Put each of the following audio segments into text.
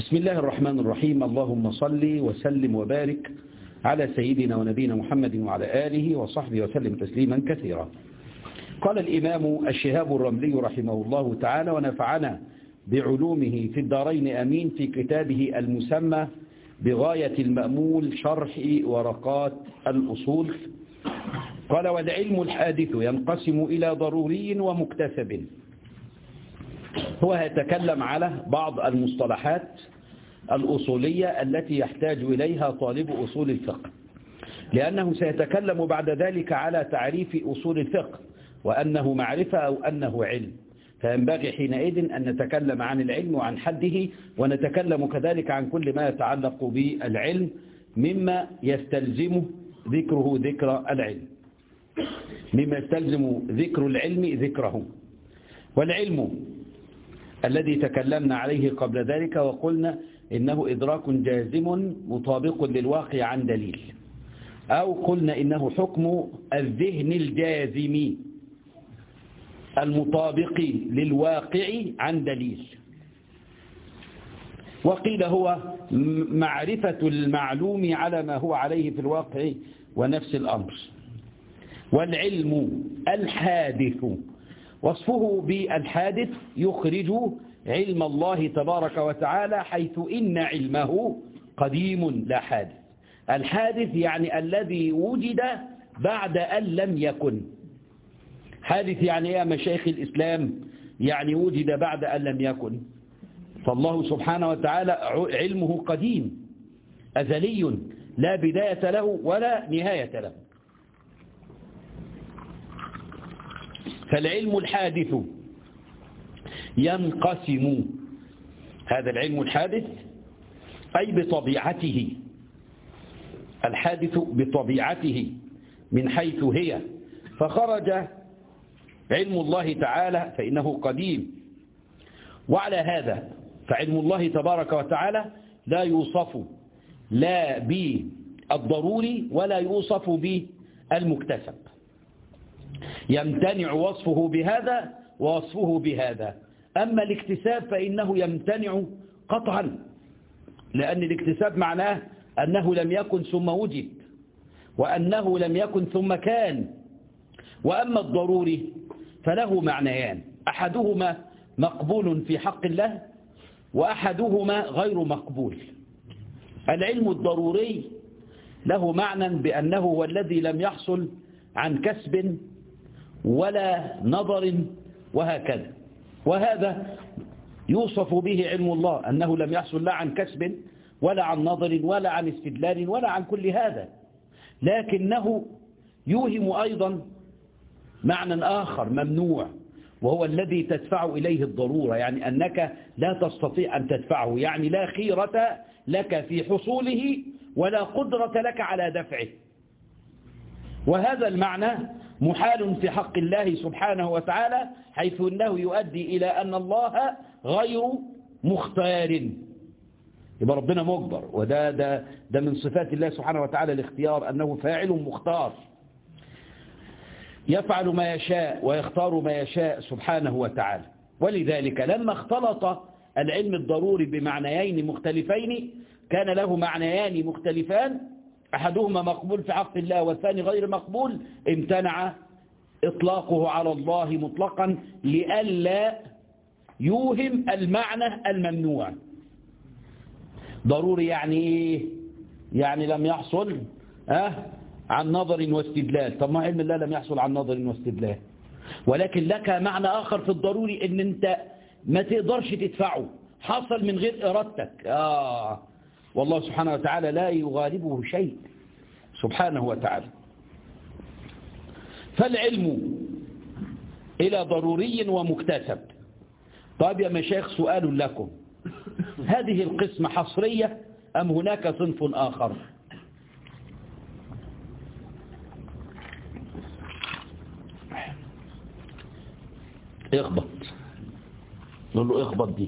بسم الله الرحمن الرحيم اللهم صل وسلم وبارك على سيدنا ونبينا محمد وعلى آله وصحبه وسلم تسليما كثيرا قال الإمام الشهاب الرملي رحمه الله تعالى ونفعنا بعلومه في الدارين أمين في كتابه المسمى بغاية المأمول شرح ورقات الأصول قال والعلم الحادث ينقسم إلى ضروري ومكتسب هو يتكلم على بعض المصطلحات الأصولية التي يحتاج إليها طالب أصول الفقه لأنه سيتكلم بعد ذلك على تعريف أصول الفقه وأنه معرفة أو أنه علم فينبغي حينئذ أن نتكلم عن العلم وعن حده ونتكلم كذلك عن كل ما يتعلق بالعلم مما يستلزم ذكره ذكر العلم مما يستلزم ذكر العلم ذكره والعلم الذي تكلمنا عليه قبل ذلك وقلنا إنه إدراك جازم مطابق للواقع عن دليل أو قلنا إنه حكم الذهن الجازم المطابق للواقع عن دليل وقيل هو معرفة المعلوم على ما هو عليه في الواقع ونفس الأمر والعلم الحادث وصفه بالحادث يخرج علم الله تبارك وتعالى حيث إن علمه قديم لا حادث الحادث يعني الذي وجد بعد أن لم يكن حادث يعني يا مشايخ الإسلام يعني وجد بعد أن لم يكن فالله سبحانه وتعالى علمه قديم أزلي لا بداية له ولا نهاية له فالعلم الحادث ينقسم هذا العلم الحادث أي بطبيعته الحادث بطبيعته من حيث هي فخرج علم الله تعالى فإنه قديم وعلى هذا فعلم الله تبارك وتعالى لا يوصف لا بالضروري ولا يوصف بالمكتسب يمتنع وصفه بهذا ووصفه بهذا أما الاكتساب فإنه يمتنع قطعا لأن الاكتساب معناه أنه لم يكن ثم وجد وأنه لم يكن ثم كان وأما الضروري فله معنيان أحدهما مقبول في حق الله وأحدهما غير مقبول العلم الضروري له معنى بأنه هو الذي لم يحصل عن كسب ولا نظر وهكذا وهذا يوصف به علم الله أنه لم يحصل لا عن كسب ولا عن نظر ولا عن استدلال ولا عن كل هذا لكنه يوهم أيضا معنى آخر ممنوع وهو الذي تدفع إليه الضرورة يعني أنك لا تستطيع أن تدفعه يعني لا خيرة لك في حصوله ولا قدرة لك على دفعه وهذا المعنى محال في حق الله سبحانه وتعالى حيث أنه يؤدي إلى أن الله غير مختار يبقى ربنا مجبر وده ده ده من صفات الله سبحانه وتعالى الاختيار أنه فاعل مختار يفعل ما يشاء ويختار ما يشاء سبحانه وتعالى ولذلك لما اختلط العلم الضروري بمعنيين مختلفين كان له معنيان مختلفان أحدهما مقبول في حق الله والثاني غير مقبول امتنع إطلاقه على الله مطلقا لئلا يوهم المعنى الممنوع ضروري يعني ايه يعني لم يحصل أه عن نظر واستدلال طب ما علم الله لم يحصل عن نظر واستدلال ولكن لك معنى آخر في الضروري ان انت ما تقدرش تدفعه حصل من غير إرادتك آه والله سبحانه وتعالى لا يغالبه شيء سبحانه وتعالى فالعلم إلى ضروري ومكتسب طيب يا مشايخ سؤال لكم هذه القسمة حصرية أم هناك صنف آخر اخبط نقول له اخبط دي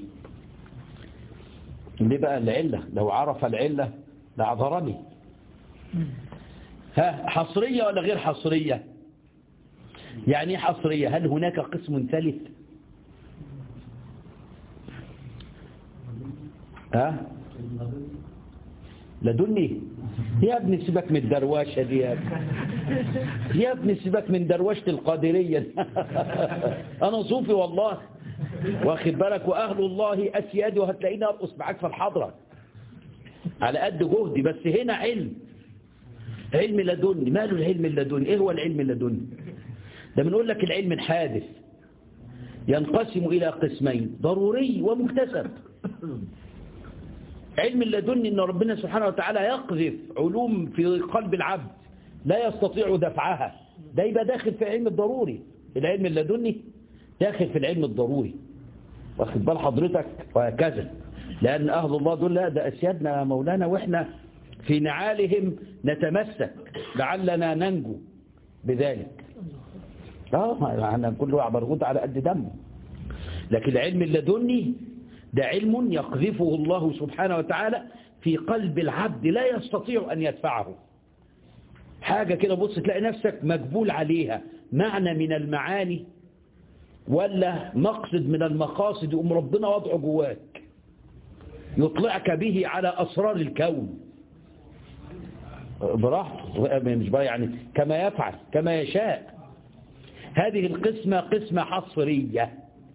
ليه بقى العلة لو عرف العلة لعذرني ها حصرية ولا غير حصرية يعني ايه حصرية هل هناك قسم ثالث ها لدني يا ابني سيبك من الدرواشة دي يا ابني يا ابني سيبك من درواشة القادرية انا صوفي والله واخد بالك واهل الله اسيادي وهتلاقيني ارقص معاك في الحضرة على قد جهدي بس هنا علم علم لدني ماله العلم اللدني ايه هو العلم اللدني ده بنقول لك العلم الحادث ينقسم الى قسمين ضروري ومكتسب علم اللدني ان ربنا سبحانه وتعالى يقذف علوم في قلب العبد لا يستطيع دفعها ده يبقى داخل في علم الضروري العلم اللدني داخل في العلم الضروري واخد بال حضرتك وهكذا لأن أهل الله دول لا ده أسيادنا مولانا وإحنا في نعالهم نتمسك لعلنا ننجو بذلك اه يعني كل واحد مرغوط على قد دمه لكن العلم اللدني ده علم يقذفه الله سبحانه وتعالى في قلب العبد لا يستطيع أن يدفعه حاجة كده بص تلاقي نفسك مقبول عليها معنى من المعاني ولا مقصد من المقاصد يقوم ربنا وضعه جواك يطلعك به على أسرار الكون براحته مش بقى يعني كما يفعل كما يشاء هذه القسمة قسمة حصرية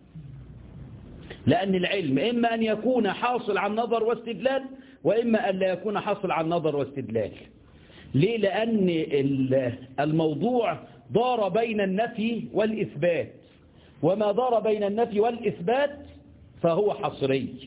لأن العلم إما أن يكون حاصل عن نظر واستدلال وإما أن لا يكون حاصل عن نظر واستدلال ليه لأن الموضوع دار بين النفي والإثبات وما دار بين النفي والإثبات فهو حصري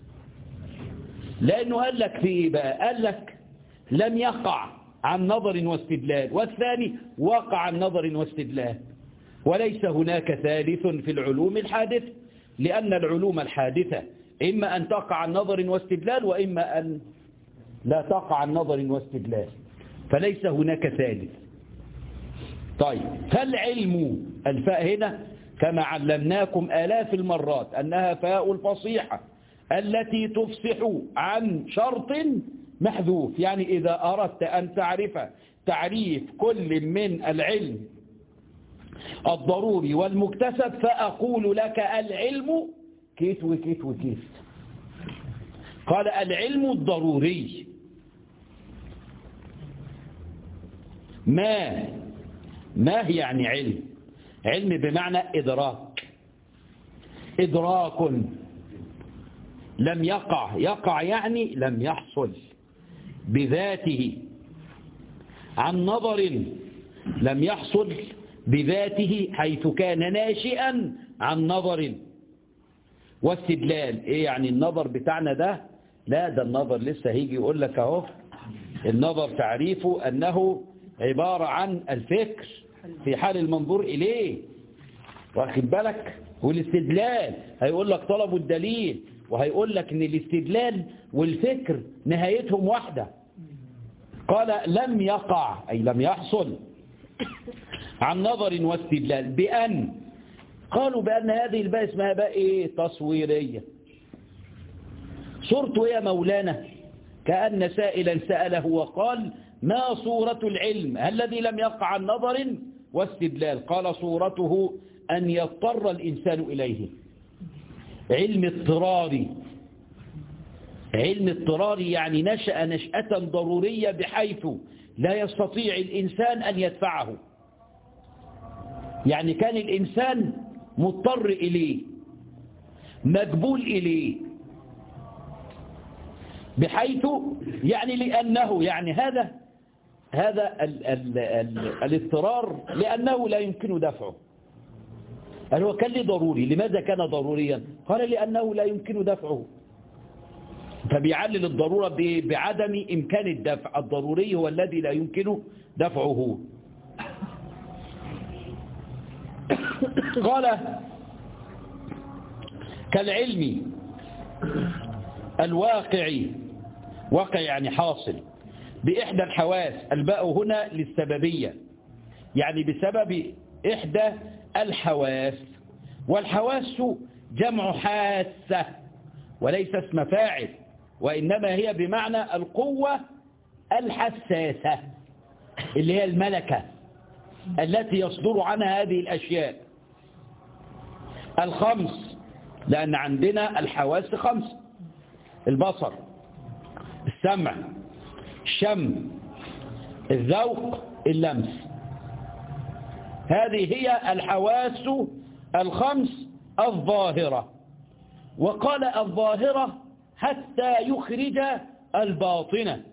لأنه قال لك في إيه بقى قال لك لم يقع عن نظر واستدلال والثاني وقع عن نظر واستدلال وليس هناك ثالث في العلوم الحادثة لأن العلوم الحادثة إما أن تقع عن نظر واستدلال وإما أن لا تقع عن نظر واستدلال فليس هناك ثالث طيب فالعلم الفاء هنا كما علمناكم آلاف المرات أنها فاء الفصيحة التي تفصح عن شرط محذوف يعني إذا أردت أن تعرف تعريف كل من العلم الضروري والمكتسب فأقول لك العلم كيت وكيت وكيت قال العلم الضروري ما ما هي يعني علم علم بمعنى إدراك إدراك لم يقع يقع يعني لم يحصل بذاته عن نظر لم يحصل بذاته حيث كان ناشئا عن نظر واستدلال ايه يعني النظر بتاعنا ده لا ده النظر لسه هيجي يقول لك اهو النظر تعريفه انه عبارة عن الفكر في حال المنظور اليه واخد بالك والاستدلال هيقول لك طلب الدليل وهيقول لك ان الاستدلال والفكر نهايتهم واحدة قال لم يقع أي لم يحصل عن نظر واستدلال بأن قالوا بأن هذه الباء اسمها باء إيه؟ تصويرية صورته يا مولانا كأن سائلا سأله وقال ما صورة العلم الذي لم يقع عن نظر واستدلال قال صورته أن يضطر الإنسان إليه علم اضطراري علم اضطراري يعني نشأ نشأة ضرورية بحيث لا يستطيع الإنسان أن يدفعه يعني كان الإنسان مضطر إليه مقبول إليه بحيث يعني لأنه يعني هذا هذا ال ال ال الاضطرار لأنه لا يمكن دفعه قال هو كان لي ضروري لماذا كان ضروريا قال لأنه لا يمكن دفعه فبيعلل الضرورة بعدم إمكان الدفع الضروري هو الذي لا يمكن دفعه قال كالعلم الواقعي واقع يعني حاصل بإحدى الحواس الباء هنا للسببية يعني بسبب إحدى الحواس والحواس جمع حاسة وليس اسم فاعل وإنما هي بمعنى القوة الحساسة اللي هي الملكة التي يصدر عنها هذه الأشياء الخمس لأن عندنا الحواس خمس البصر السمع الشم الذوق اللمس هذه هي الحواس الخمس الظاهرة وقال الظاهرة حتى يخرج الباطنة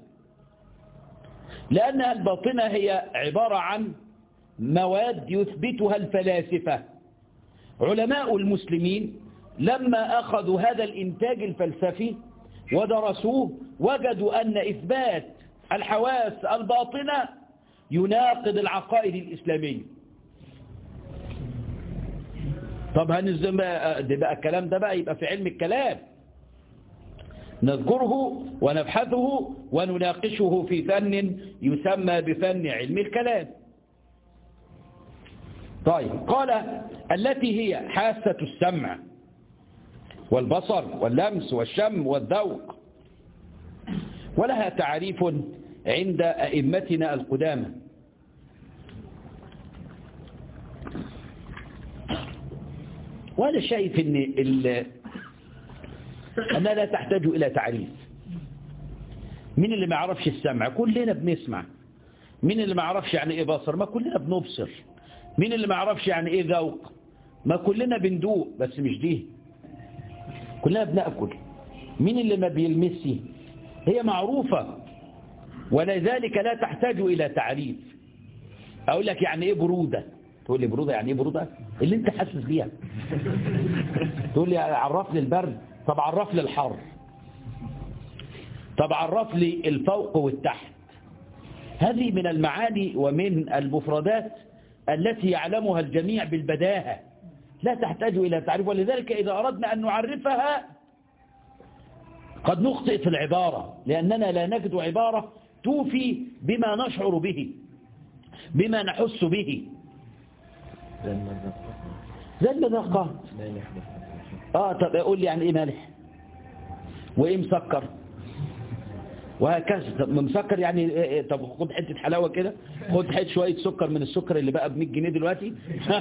لأن الباطنة هي عبارة عن مواد يثبتها الفلاسفة علماء المسلمين لما أخذوا هذا الإنتاج الفلسفي ودرسوه وجدوا أن إثبات الحواس الباطنة يناقض العقائد الإسلامية طب هنزم ده بقى الكلام ده بقى يبقى في علم الكلام نذكره ونبحثه ونناقشه في فن يسمى بفن علم الكلام طيب قال التي هي حاسة السمع والبصر واللمس والشم والذوق ولها تعريف عند أئمتنا القدامى وأنا شايف أن أنها لا تحتاج إلى تعريف مين اللي ما يعرفش السمع كلنا بنسمع مين اللي ما يعرفش يعني إيه بصر ما كلنا بنبصر مين اللي ما يعرفش يعني إيه ذوق ما كلنا بندوق بس مش دي كلنا بنأكل مين اللي ما بيلمسي هي معروفة ولذلك لا تحتاج إلى تعريف أقول لك يعني إيه برودة تقول لي برودة يعني إيه برودة اللي أنت حاسس بيها تقول لي عرف لي البرد طب عرف لي الحر طب عرف لي الفوق والتحت هذه من المعاني ومن المفردات التي يعلمها الجميع بالبداهة لا تحتاج إلى تعريف ولذلك إذا أردنا أن نعرفها قد نخطئ في العبارة لأننا لا نجد عبارة توفي بما نشعر به بما نحس به زي المذاقات اه طب قول لي يعني ايه مالح وايه مسكر وهكذا طب مسكر يعني إيه طب خد حته حلاوه كده خد حته شويه سكر من السكر اللي بقى ب 100 جنيه دلوقتي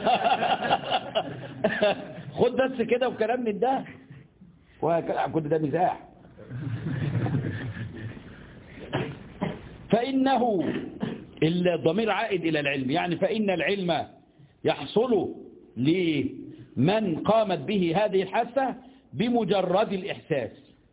خد بس كده وكلام من ده وهكذا كل ده مزاح فإنه الضمير عائد إلى العلم يعني فإن العلم يحصل لمن قامت به هذه الحاسة بمجرد الإحساس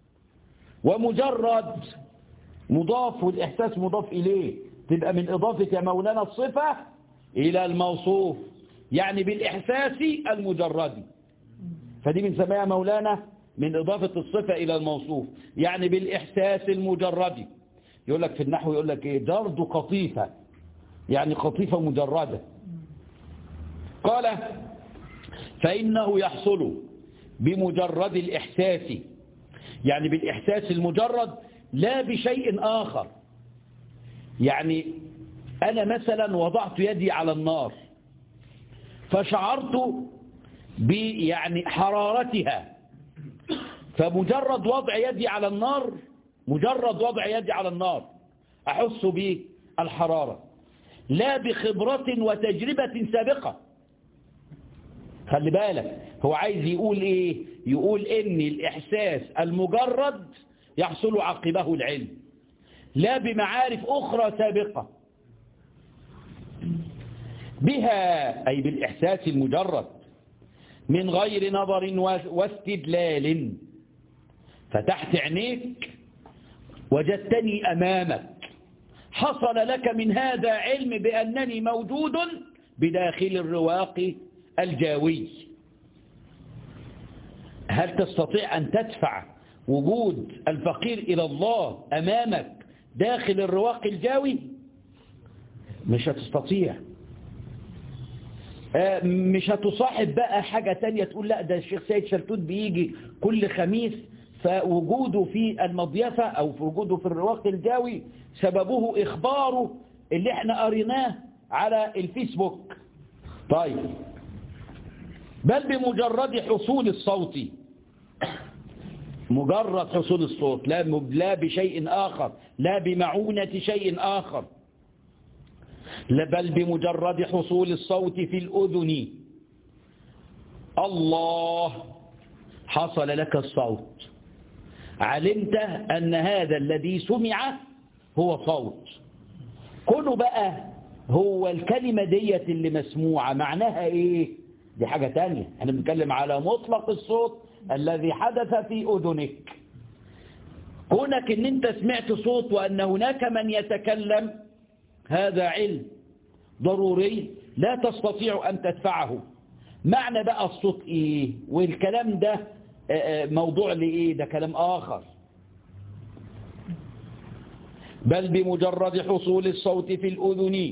ومجرد مضاف والإحساس مضاف إليه تبقى من إضافة يا مولانا الصفة إلى الموصوف يعني بالإحساس المجرد فدي بنسميها مولانا من إضافة الصفة إلى الموصوف يعني بالإحساس المجرد يقول لك في النحو يقول لك إيه جرد قطيفة يعني قطيفة مجردة قال فإنه يحصل بمجرد الإحساس يعني بالإحساس المجرد لا بشيء آخر يعني أنا مثلا وضعت يدي على النار فشعرت يعني حرارتها فمجرد وضع يدي على النار مجرد وضع يدي على النار أحس بالحرارة لا بخبرة وتجربة سابقة خلي بالك هو عايز يقول ايه يقول ان الاحساس المجرد يحصل عقبه العلم لا بمعارف اخرى سابقة بها اي بالاحساس المجرد من غير نظر واستدلال فتحت عينيك وجدتني امامك حصل لك من هذا علم بانني موجود بداخل الرواق الجاوي هل تستطيع أن تدفع وجود الفقير إلى الله أمامك داخل الرواق الجاوي مش هتستطيع مش هتصاحب بقى حاجة تانية تقول لا ده الشيخ سيد شلتوت بيجي كل خميس فوجوده في المضيفة أو في وجوده في الرواق الجاوي سببه إخباره اللي احنا قريناه على الفيسبوك طيب بل بمجرد حصول الصوت مجرد حصول الصوت لا لا بشيء آخر لا بمعونة شيء آخر بل بمجرد حصول الصوت في الأذن الله حصل لك الصوت علمت أن هذا الذي سمع هو صوت كونه بقى هو الكلمة ديت اللي مسموعة معناها ايه دي حاجة تانية احنا بنتكلم على مطلق الصوت الذي حدث في أذنك كونك ان انت سمعت صوت وأن هناك من يتكلم هذا علم ضروري لا تستطيع أن تدفعه معنى بقى الصوت ايه والكلام ده موضوع لإيه ده كلام آخر بل بمجرد حصول الصوت في الأذن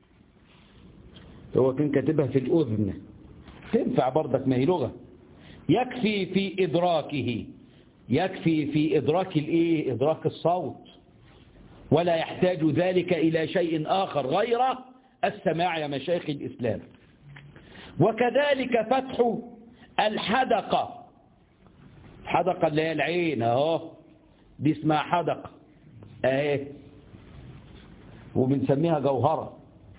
هو كان كاتبها في الأذن تنفع برضك ما هي لغة يكفي في إدراكه يكفي في إدراك الإيه إدراك الصوت ولا يحتاج ذلك إلى شيء آخر غير السماع يا مشايخ الإسلام وكذلك فتح الحدقة حدقة اللي هي العين اهو دي اسمها حدقة اهي وبنسميها جوهرة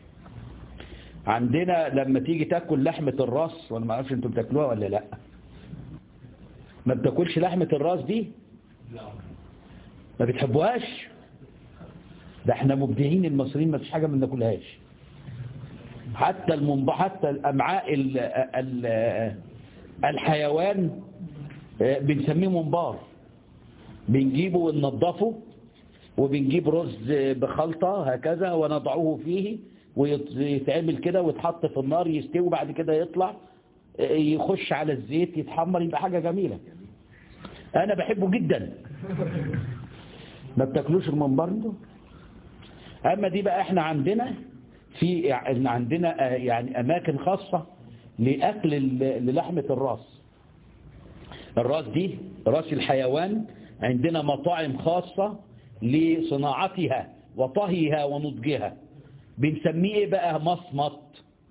عندنا لما تيجي تاكل لحمة الراس وانا ما اعرفش انتوا بتاكلوها ولا لا ما بتاكلش لحمة الراس دي ما بتحبوهاش ده احنا مبدعين المصريين ما فيش حاجة ما بناكلهاش حتى المنض حتى الامعاء ال ال الحيوان بنسميه منبار بنجيبه وننضفه وبنجيب رز بخلطة هكذا ونضعه فيه ويتعمل كده ويتحط في النار يستوي بعد كده يطلع يخش على الزيت يتحمر يبقى حاجة جميلة أنا بحبه جدا ما بتاكلوش المنبار ده أما دي بقى احنا عندنا في عندنا يعني أماكن خاصة لأكل للحمة الراس الراس دي راس الحيوان عندنا مطاعم خاصة لصناعتها وطهيها ونضجها بنسميه ايه بقى مصمت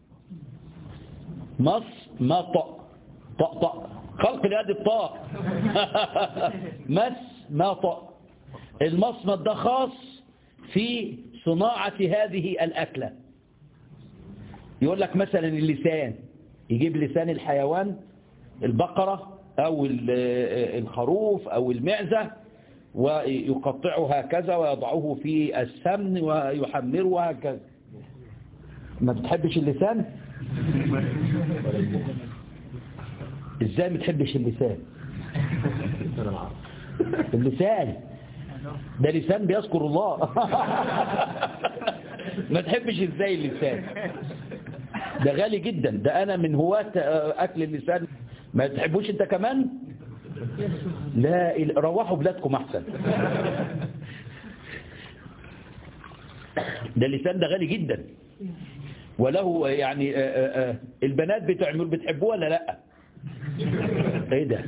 مصمت طق طق خلق اليد الطاء مصمت المصمت ده خاص في صناعة هذه الأكلة يقول لك مثلا اللسان يجيب لسان الحيوان البقرة أو الخروف أو المعزة ويقطعه هكذا ويضعه في السمن ويحمره هكذا ما بتحبش اللسان ازاي ما بتحبش اللسان اللسان ده لسان بيذكر الله ما تحبش ازاي اللسان ده غالي جدا ده انا من هواة اكل اللسان ما تحبوش انت كمان لا روحوا بلادكم احسن ده اللسان ده غالي جدا وله يعني البنات بتعمل بتحبوه ولا لا ايه ده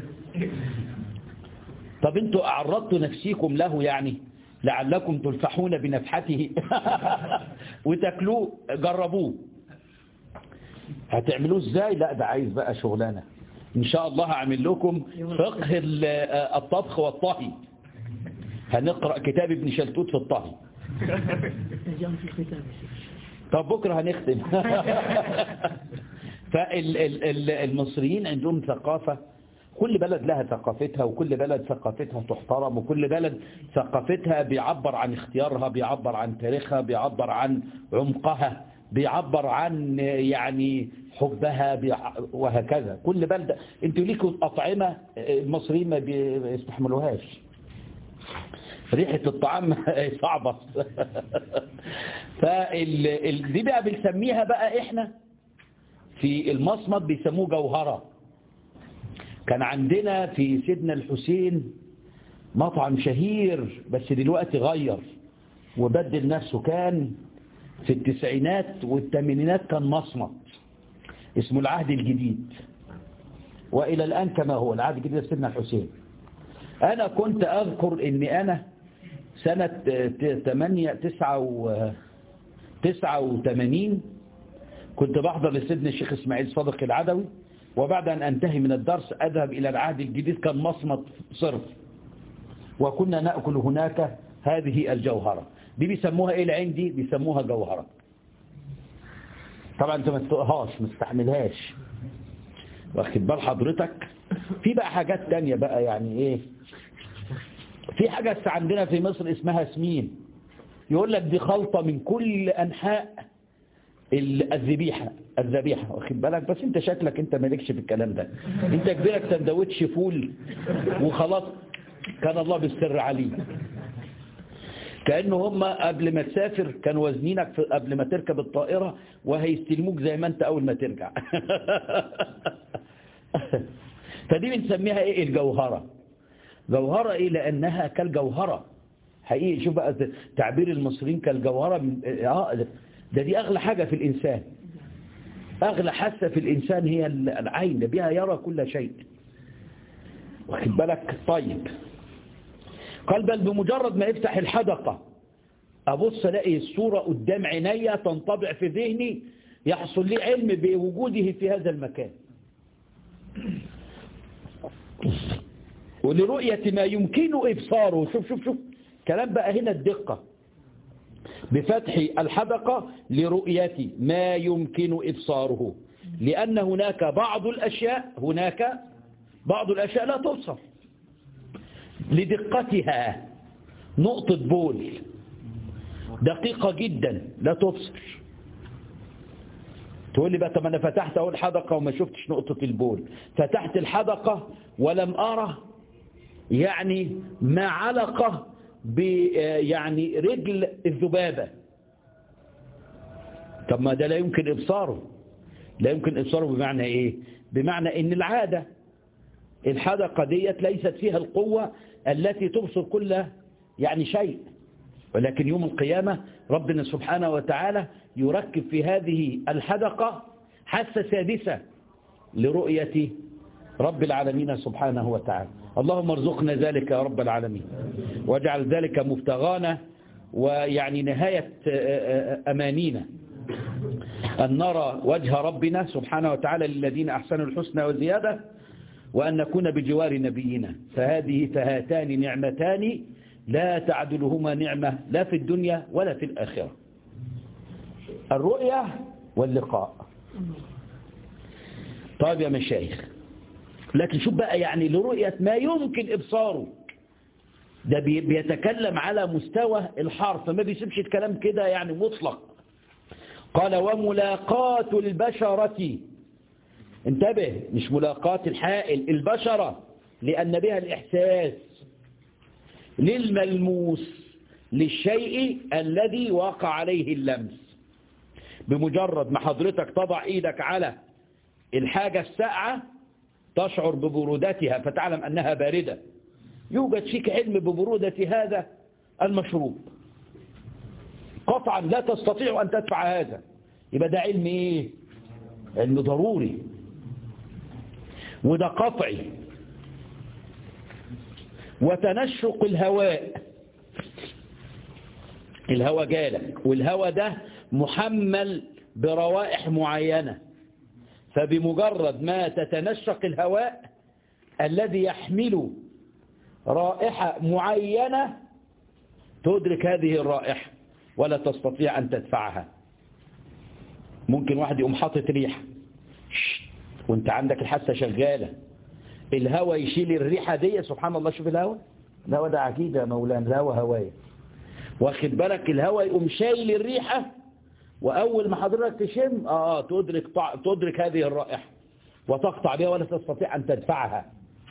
طب انتوا اعرضتوا نفسيكم له يعني لعلكم تلفحون بنفحته وتاكلوه جربوه هتعملوه ازاي لا ده عايز بقى شغلانه ان شاء الله هعمل لكم فقه الطبخ والطهي هنقرأ كتاب ابن شلتوت في الطهي طب بكرة هنختم فالمصريين عندهم ثقافة كل بلد لها ثقافتها وكل بلد ثقافتها تحترم وكل بلد ثقافتها بيعبر عن اختيارها بيعبر عن تاريخها بيعبر عن عمقها بيعبر عن يعني حبها وهكذا كل بلدة انتوا ليكوا أطعمة المصريين ما بيستحملوهاش ريحة الطعام صعبة فدي بقى بنسميها بقى احنا في المصمت بيسموه جوهرة كان عندنا في سيدنا الحسين مطعم شهير بس دلوقتي غير وبدل نفسه كان في التسعينات والثمانينات كان مصمت اسمه العهد الجديد وإلى الآن كما هو العهد الجديد سيدنا الحسين أنا كنت أذكر أني أنا سنة 8 9 89 كنت بحضر لسيدنا الشيخ إسماعيل صادق العدوي وبعد أن أنتهي من الدرس أذهب إلى العهد الجديد كان مصمت صرف وكنا نأكل هناك هذه الجوهرة دي بيسموها ايه العين دي بيسموها جوهرة طبعا انت ما تطقهاش ما تستحملهاش واخد بال حضرتك في بقى حاجات تانية بقى يعني ايه في حاجة عندنا في مصر اسمها سمين يقول لك دي خلطة من كل أنحاء الذبيحة الذبيحة واخد بالك بس انت شكلك انت مالكش في الكلام ده انت كبيرك سندوتش فول وخلاص كان الله بالسر عليه كأنه هم قبل ما تسافر كان وزنينك في قبل ما تركب الطائرة وهيستلموك زي ما انت أول ما ترجع فدي بنسميها ايه الجوهرة جوهرة ايه لأنها كالجوهرة حقيقي شوف بقى تعبير المصريين كالجوهرة من اه ده دي أغلى حاجة في الإنسان أغلى حاسة في الإنسان هي العين بها يرى كل شيء واخد بالك طيب قال بل بمجرد ما يفتح الحدقة أبص ألاقي الصورة قدام عيني تنطبع في ذهني يحصل لي علم بوجوده في هذا المكان ولرؤية ما يمكن إبصاره شوف شوف شوف كلام بقى هنا الدقة بفتح الحدقة لرؤية ما يمكن إبصاره لأن هناك بعض الأشياء هناك بعض الأشياء لا تبصر لدقتها نقطة بول دقيقة جدا لا تبصر تقول لي بقى طب انا فتحت اول حدقة وما شفتش نقطة البول فتحت الحدقة ولم أرى يعني ما علقة ب يعني رجل الذبابة طب ما ده لا يمكن إبصاره لا يمكن إبصاره بمعنى إيه بمعنى إن العادة الحدقة ديت ليست فيها القوة التي تبصر كل يعني شيء ولكن يوم القيامة ربنا سبحانه وتعالى يركب في هذه الحدقة حاسة سادسة لرؤية رب العالمين سبحانه وتعالى اللهم ارزقنا ذلك يا رب العالمين واجعل ذلك مفتغانا ويعني نهاية أمانينا أن نرى وجه ربنا سبحانه وتعالى للذين أحسنوا الحسنى وزيادة وأن نكون بجوار نبينا فهذه فهاتان نعمتان لا تعدلهما نعمة لا في الدنيا ولا في الآخرة الرؤية واللقاء طيب يا مشايخ لكن شوف بقى يعني لرؤية ما يمكن إبصاره ده بيتكلم على مستوى الحرف ما بيسيبش الكلام كده يعني مطلق قال وملاقات البشرة انتبه مش ملاقات الحائل البشرة لأن بها الإحساس للملموس للشيء الذي وقع عليه اللمس بمجرد ما حضرتك تضع ايدك على الحاجة الساقعة تشعر ببرودتها فتعلم أنها باردة يوجد فيك علم ببرودة هذا المشروب قطعا لا تستطيع أن تدفع هذا يبقى ده علم إيه علم ضروري وده قطعي وتنشق الهواء الهواء جالك والهواء ده محمل بروائح معينة فبمجرد ما تتنشق الهواء الذي يحمل رائحة معينة تدرك هذه الرائحة ولا تستطيع أن تدفعها ممكن واحد يقوم حاطط ريحة وانت عندك الحاسة شغالة الهواء يشيل الريحة دي سبحان الله شوف الهواء الهواء ده عجيب يا مولانا الهواء هواية واخد بالك الهواء يقوم شايل الريحة وأول ما حضرتك تشم آه تدرك, طع... تدرك هذه الرائحة وتقطع بها ولا تستطيع أن تدفعها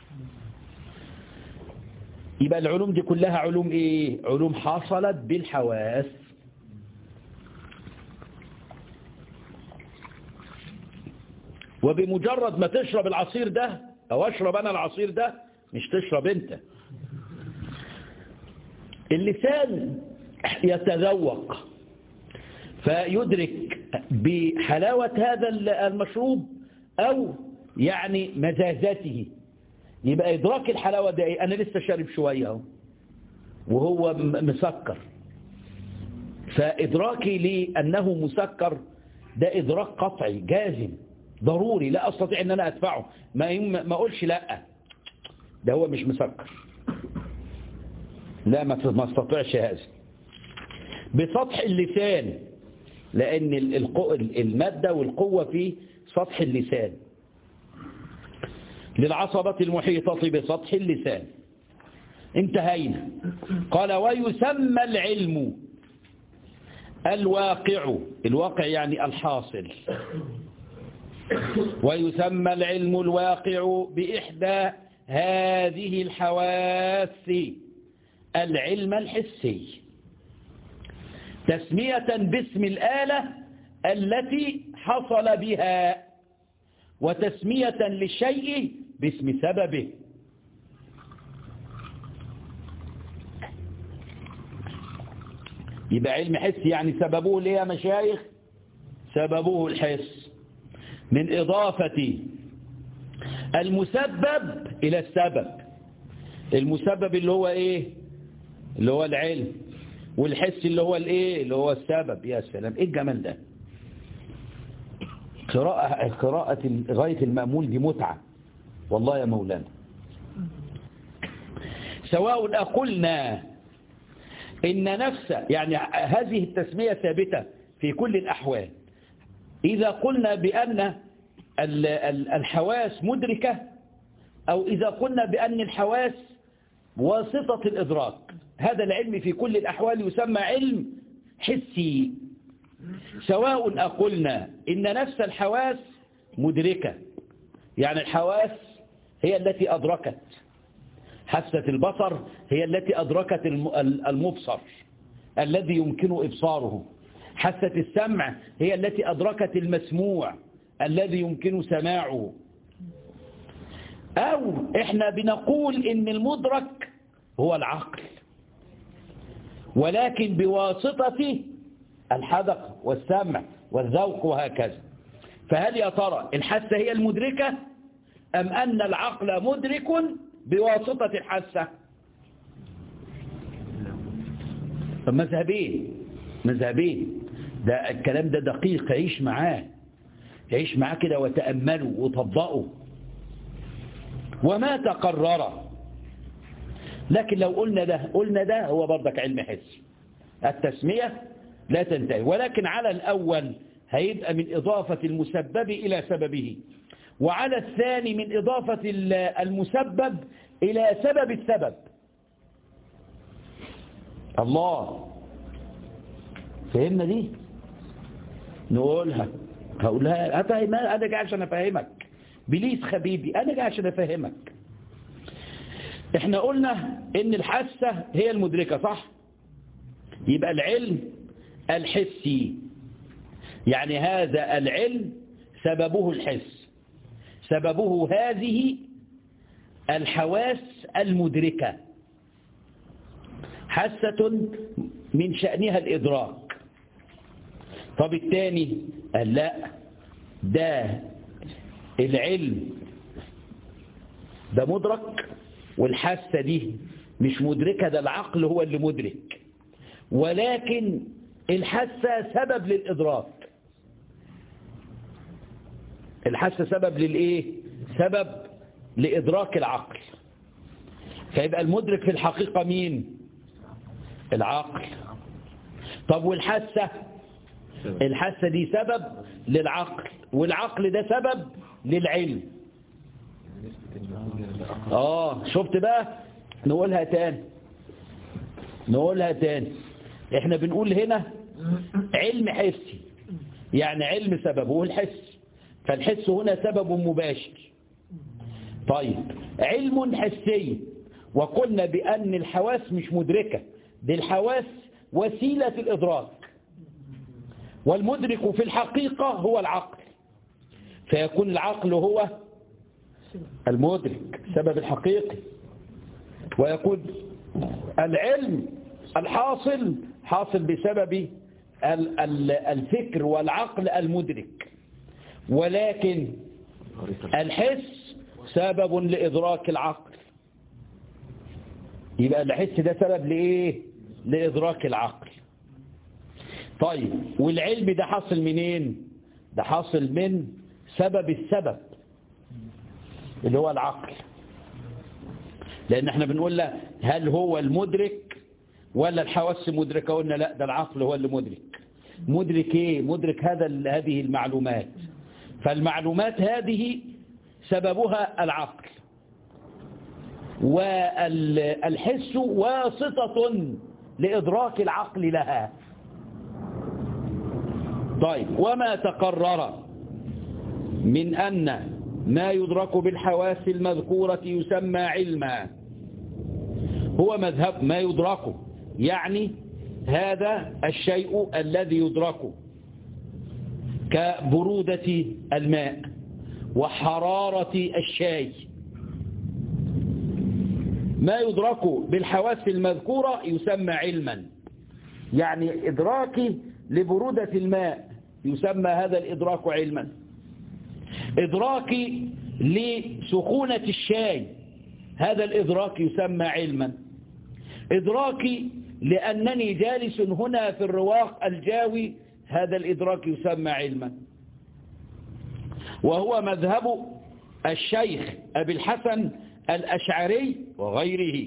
يبقى العلوم دي كلها علوم إيه علوم حصلت بالحواس وبمجرد ما تشرب العصير ده أو أشرب أنا العصير ده مش تشرب أنت اللسان يتذوق فيدرك بحلاوة هذا المشروب أو يعني مزازته يبقى إدراك الحلاوة ده إيه؟ أنا لسه شارب شوية اهو وهو مسكر فإدراكي لأنه مسكر ده إدراك قطعي جازم ضروري لا أستطيع أن أنا أدفعه ما ما أقولش لا ده هو مش مسكر لا ما استطيعش هذا بسطح اللسان لأن المادة والقوة في سطح اللسان للعصبة المحيطة بسطح اللسان انتهينا قال ويسمى العلم الواقع الواقع يعني الحاصل ويسمى العلم الواقع بإحدى هذه الحواس العلم الحسي تسمية باسم الآلة التي حصل بها وتسمية للشيء باسم سببه يبقى علم حس يعني سببه ليه يا مشايخ سببه الحس من إضافة المسبب إلى السبب المسبب اللي هو إيه اللي هو العلم والحس اللي هو الإيه اللي هو السبب يا سلام إيه الجمال ده قراءة, قراءة غاية المأمول دي متعة والله يا مولانا سواء أقلنا إن نفس يعني هذه التسمية ثابتة في كل الأحوال إذا قلنا بأن الحواس مدركة أو إذا قلنا بأن الحواس واسطة الإدراك هذا العلم في كل الأحوال يسمى علم حسي سواء أقلنا إن نفس الحواس مدركة يعني الحواس هي التي أدركت حاسة البصر هي التي أدركت المبصر الذي يمكن إبصاره حاسة السمع هي التي أدركت المسموع الذي يمكن سماعه أو إحنا بنقول إن المدرك هو العقل ولكن بواسطة الحدق والسمع والذوق وهكذا فهل يا ترى الحاسة هي المدركة أم أن العقل مدرك بواسطة الحاسة مذهبين مذهبين ده الكلام ده دقيق عيش معاه عيش معاه كده وتأمله وطبقه وما تقرر لكن لو قلنا ده قلنا ده هو برضك علم حسي التسمية لا تنتهي ولكن على الأول هيبقى من إضافة المسبب إلى سببه وعلى الثاني من إضافة المسبب إلى سبب السبب الله فهمنا دي نقولها هقولها أفهمها أنا جاي عشان أفهمك بليس خبيبي أنا جاي عشان أفهمك احنا قلنا ان الحاسة هي المدركة صح يبقى العلم الحسي يعني هذا العلم سببه الحس سببه هذه الحواس المدركة حاسة من شأنها الإدراك طب الثاني قال لا ده العلم ده مدرك والحاسة دي مش مدركة ده العقل هو اللي مدرك ولكن الحاسة سبب للإدراك الحاسة سبب للإيه سبب لإدراك العقل فيبقى المدرك في الحقيقة مين العقل طب والحاسة الحاسة دي سبب للعقل والعقل ده سبب للعلم اه شفت بقى نقولها تاني نقولها تاني احنا بنقول هنا علم حسي يعني علم سببه الحس فالحس هنا سبب مباشر طيب علم حسي وقلنا بأن الحواس مش مدركة دي الحواس وسيلة الإدراك والمدرك في الحقيقة هو العقل فيكون العقل هو المدرك سبب الحقيقي ويكون العلم الحاصل حاصل بسبب الفكر والعقل المدرك ولكن الحس سبب لإدراك العقل يبقى الحس ده سبب لإيه لإدراك العقل طيب والعلم ده حاصل منين ده حاصل من سبب السبب اللي هو العقل لأن احنا بنقول له هل هو المدرك ولا الحواس مدركة قلنا لا ده العقل هو اللي مدرك مدرك ايه مدرك هذا هذه المعلومات فالمعلومات هذه سببها العقل والحس واسطة لإدراك العقل لها طيب وما تقرر من أن ما يدرك بالحواس المذكورة يسمى علما هو مذهب ما يدرك يعني هذا الشيء الذي يدرك كبرودة الماء وحرارة الشاي ما يدرك بالحواس المذكورة يسمى علما يعني إدراكي لبرودة الماء يسمى هذا الإدراك علما إدراكي لسخونة الشاي هذا الإدراك يسمى علما إدراكي لأنني جالس هنا في الرواق الجاوي هذا الإدراك يسمى علما وهو مذهب الشيخ أبي الحسن الأشعري وغيره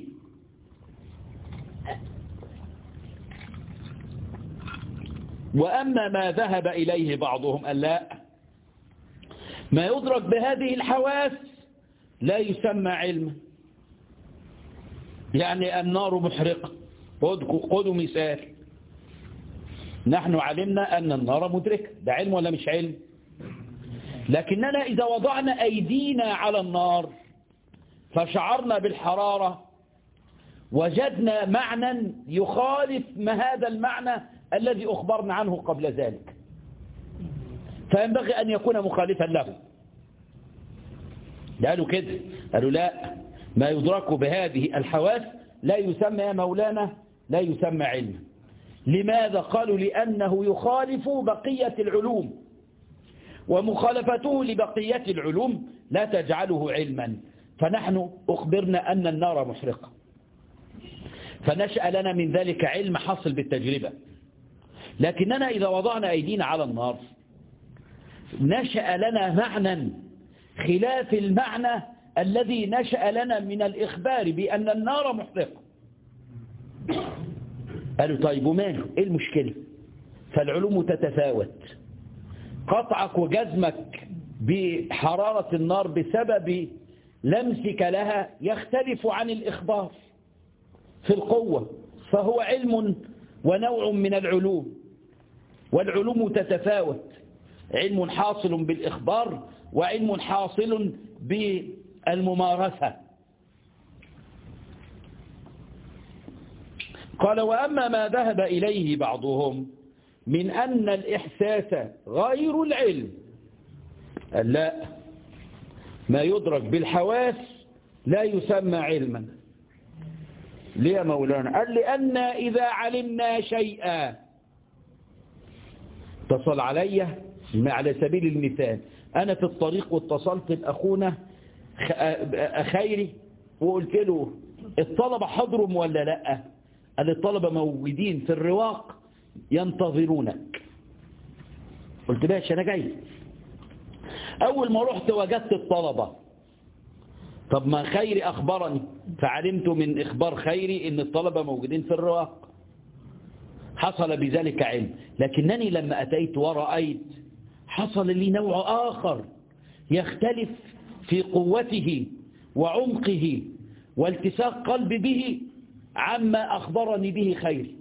وأما ما ذهب إليه بعضهم قال لا ما يدرك بهذه الحواس لا يسمى علما يعني النار محرقة خذوا مثال نحن علمنا أن النار مدركة ده علم ولا مش علم لكننا إذا وضعنا أيدينا على النار فشعرنا بالحرارة وجدنا معنى يخالف ما هذا المعنى الذي أخبرنا عنه قبل ذلك فينبغي أن يكون مخالفا له قالوا كده قالوا لا ما يدرك بهذه الحواس لا يسمى يا مولانا لا يسمى علما لماذا قالوا لأنه يخالف بقية العلوم ومخالفته لبقية العلوم لا تجعله علما فنحن أخبرنا أن النار محرقة فنشأ لنا من ذلك علم حصل بالتجربة لكننا إذا وضعنا أيدينا على النار نشأ لنا معنى خلاف المعنى الذي نشأ لنا من الإخبار بأن النار محرقة قالوا طيب وماله إيه المشكلة فالعلوم تتفاوت قطعك وجزمك بحرارة النار بسبب لمسك لها يختلف عن الإخبار في القوة فهو علم ونوع من العلوم والعلوم تتفاوت علم حاصل بالإخبار وعلم حاصل بالممارسة قال وأما ما ذهب إليه بعضهم من أن الإحساس غير العلم لا ما يدرك بالحواس لا يسمى علما ليه يا مولانا قال لأن إذا علمنا شيئا اتصل علي على سبيل المثال أنا في الطريق واتصلت بأخونا خيري وقلت له الطلبة حضرهم ولا لا قال الطلبة موجودين في الرواق ينتظرونك قلت باشا أنا جاي أول ما رحت وجدت الطلبة طب ما خيري أخبرني فعلمت من إخبار خيري إن الطلبة موجودين في الرواق حصل بذلك علم لكنني لما أتيت ورأيت حصل لي نوع آخر يختلف في قوته وعمقه والتساق قلبي به عما أخبرني به خيري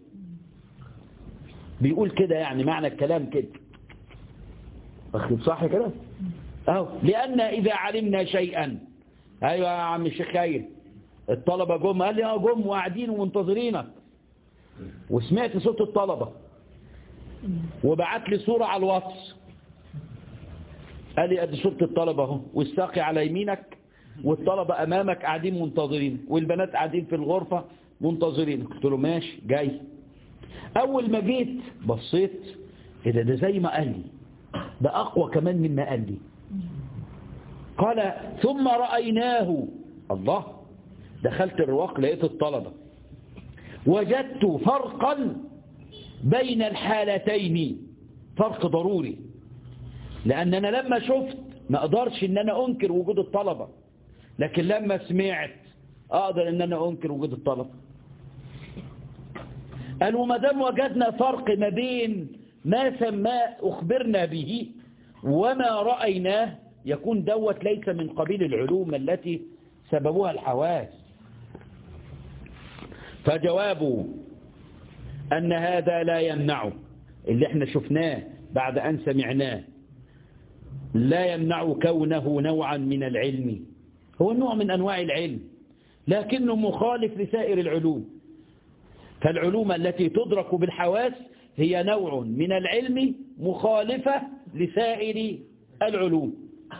بيقول كده يعني معنى الكلام كده أخذ صح كده أهو لأن إذا علمنا شيئا أيوة يا عم الشيخ خير الطلبة جم قال لي اه جم وقاعدين ومنتظرينك وسمعت صوت الطلبة وبعت لي صورة على الواتس قال لي ادي صورة الطلبة اهو والساقي على يمينك والطلبة امامك قاعدين منتظرين والبنات قاعدين في الغرفة منتظرين قلت له ماشي جاي اول ما جيت بصيت ايه ده ده زي ما قال لي ده اقوى كمان مما قال لي قال ثم رأيناه الله دخلت الرواق لقيت الطلبة وجدت فرقا بين الحالتين فرق ضروري لأن أنا لما شفت ما أقدرش أن أنا أنكر وجود الطلبة لكن لما سمعت أقدر أن أنا أنكر وجود الطلبة قالوا ما دام وجدنا فرق ما بين ما سماه أخبرنا به وما رأيناه يكون دوت ليس من قبيل العلوم التي سببها الحواس فجوابه أن هذا لا يمنعه اللي احنا شفناه بعد أن سمعناه لا يمنع كونه نوعا من العلم هو نوع من أنواع العلم لكنه مخالف لسائر العلوم فالعلوم التي تدرك بالحواس هي نوع من العلم مخالفة لسائر العلوم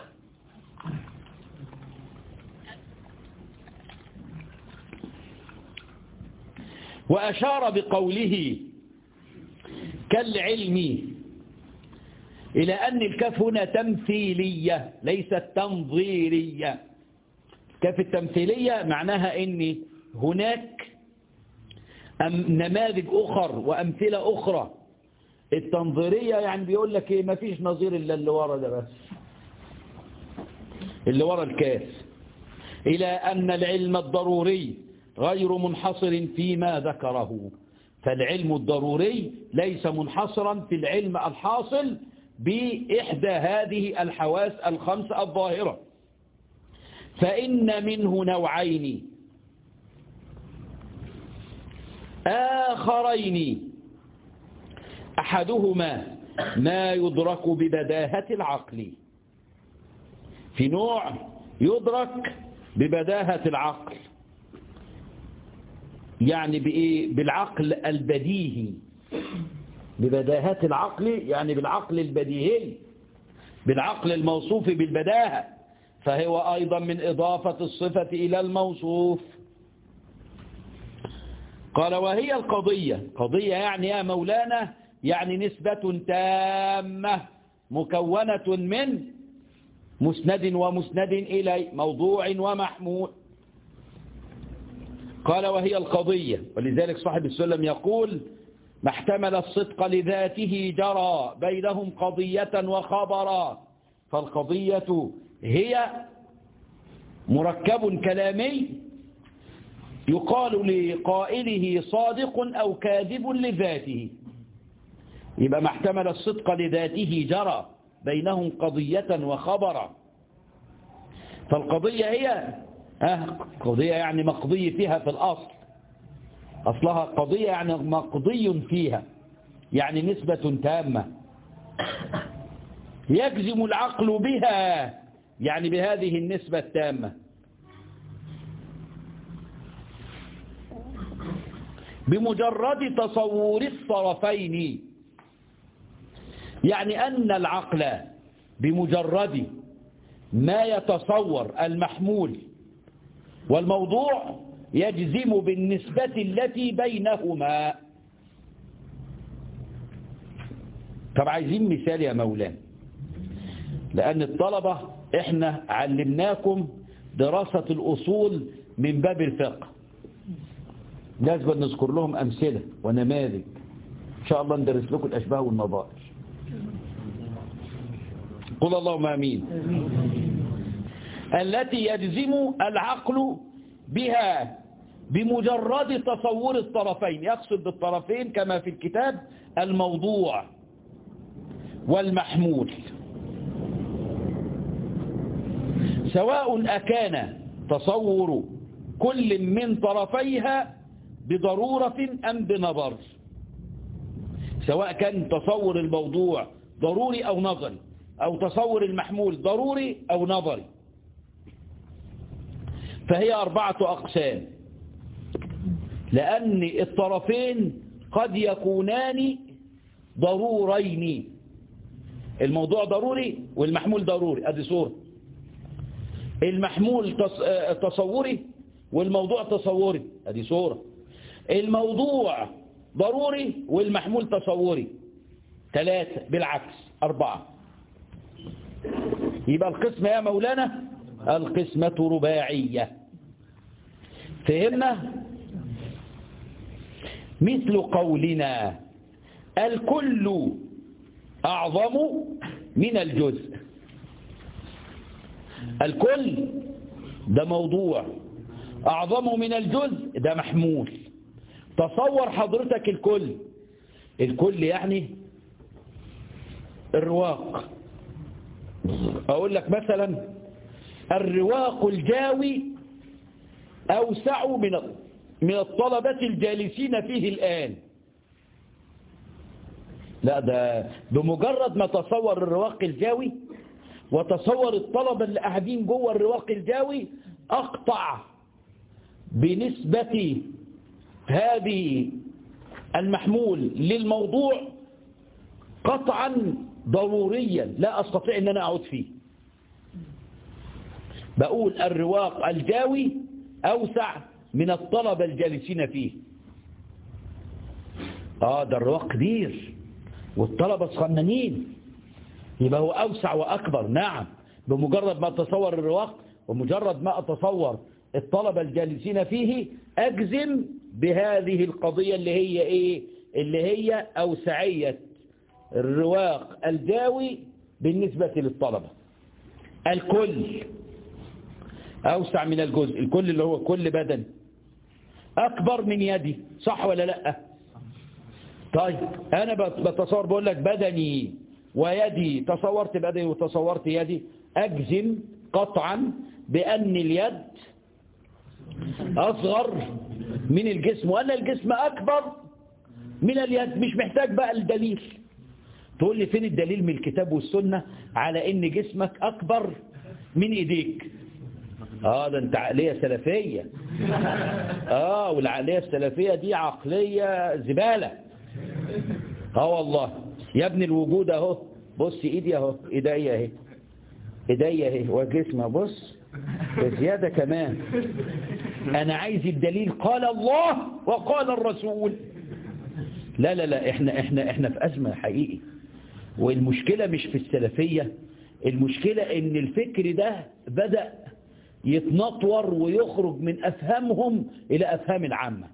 وأشار بقوله كالعلم إلى أن الكاف هنا تمثيلية ليست تنظيرية الكاف التمثيلية معناها أن هناك نماذج أخر وأمثلة أخرى التنظيرية يعني بيقول لك إيه ما فيش نظير إلا اللي ورا ده بس اللي ورا الكاف إلى أن العلم الضروري غير منحصر فيما ذكره فالعلم الضروري ليس منحصرا في العلم الحاصل بإحدى هذه الحواس الخمس الظاهرة فإن منه نوعين آخرين أحدهما ما يدرك ببداهة العقل في نوع يدرك ببداهة العقل يعني بإيه؟ بالعقل البديهي ببداهة العقل يعني بالعقل البديهي بالعقل الموصوف بالبداهة فهو أيضا من إضافة الصفة إلى الموصوف قال وهي القضية قضية يعني يا مولانا يعني نسبة تامة مكونة من مسند ومسند إلي موضوع ومحمول قال وهي القضية ولذلك صاحب السلم يقول ما احتمل الصدق لذاته جرى بينهم قضية وخبرا فالقضية هي مركب كلامي يقال لقائله صادق أو كاذب لذاته يبقى ما احتمل الصدق لذاته جرى بينهم قضية وخبرا فالقضية هي اه قضية يعني مقضي فيها في الأصل أصلها قضية يعني مقضي فيها يعني نسبة تامة يجزم العقل بها يعني بهذه النسبة التامة بمجرد تصور الطرفين يعني أن العقل بمجرد ما يتصور المحمول والموضوع يجزم بالنسبة التي بينهما طب عايزين مثال يا مولانا لأن الطلبة احنا علمناكم دراسة الأصول من باب الفقه لازم نذكر لهم أمثلة ونماذج إن شاء الله ندرس لكم الأشباه والنظائر قل اللهم أمين التي يجزم العقل بها بمجرد تصور الطرفين يقصد بالطرفين كما في الكتاب الموضوع والمحمول سواء أكان تصور كل من طرفيها بضرورة أم بنظر سواء كان تصور الموضوع ضروري أو نظري أو تصور المحمول ضروري أو نظري فهي أربعة أقسام لأن الطرفين قد يكونان ضرورين الموضوع ضروري والمحمول ضروري ادي صورة المحمول تصوري والموضوع تصوري ادي صورة الموضوع ضروري والمحمول تصوري ثلاثة بالعكس أربعة يبقى القسمة يا مولانا القسمة رباعية فهمنا مثل قولنا الكل أعظم من الجزء الكل ده موضوع أعظم من الجزء ده محمول تصور حضرتك الكل الكل يعني الرواق أقول لك مثلا الرواق الجاوي أوسع من من الطلبة الجالسين فيه الآن لا ده بمجرد ما تصور الرواق الجاوي وتصور الطلبة اللي قاعدين جوه الرواق الجاوي أقطع بنسبة هذه المحمول للموضوع قطعا ضروريا لا أستطيع أن أنا أعود فيه بقول الرواق الجاوي أوسع من الطلبة الجالسين فيه آه ده الرواق كبير والطلبة صغننين يبقى هو أوسع وأكبر نعم بمجرد ما أتصور الرواق ومجرد ما أتصور الطلبة الجالسين فيه أجزم بهذه القضية اللي هي إيه اللي هي أوسعية الرواق الجاوي بالنسبة للطلبة الكل أوسع من الجزء الكل اللي هو كل بدن أكبر من يدي صح ولا لأ طيب أنا بتصور بقول لك بدني ويدي تصورت بدني وتصورت يدي أجزم قطعا بأن اليد أصغر من الجسم وأن الجسم أكبر من اليد مش محتاج بقى الدليل تقول لي فين الدليل من الكتاب والسنة على ان جسمك اكبر من ايديك اه ده انت عقلية سلفية اه والعقلية السلفية دي عقلية زبالة اه والله يا ابن الوجود اهو بص ايدي اهو ايديا اهي ايديا اهي وجسمها بص بزيادة كمان انا عايز الدليل قال الله وقال الرسول لا لا لا احنا احنا احنا في ازمه حقيقي والمشكله مش في السلفيه المشكله ان الفكر ده بدا يتنطور ويخرج من افهامهم الى افهام العامه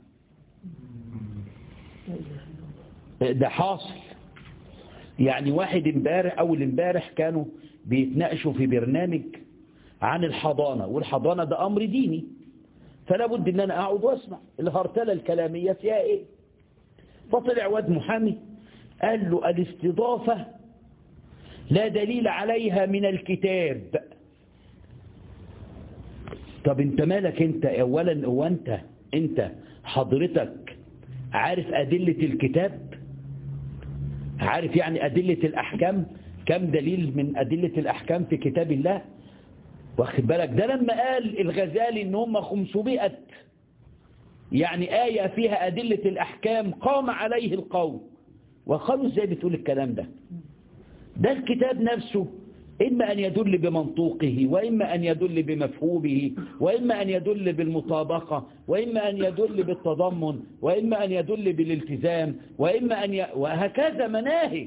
ده حاصل يعني واحد امبارح اول امبارح كانوا بيتناقشوا في برنامج عن الحضانه والحضانه ده امر ديني فلا بد ان انا اقعد واسمع الهرتله الكلاميه فيها ايه فطلع واد محامي قال له الاستضافة لا دليل عليها من الكتاب طب انت مالك انت اولا هو انت انت حضرتك عارف أدلة الكتاب عارف يعني أدلة الأحكام كم دليل من أدلة الأحكام في كتاب الله واخد بالك ده لما قال الغزالي ان هم 500 يعني آية فيها أدلة الأحكام قام عليه القول وقالوا ازاي بتقول الكلام ده ده الكتاب نفسه إما أن يدل بمنطوقه وإما أن يدل بمفهومه وإما أن يدل بالمطابقة وإما أن يدل بالتضمن وإما أن يدل بالالتزام وإما أن ي... وهكذا مناهج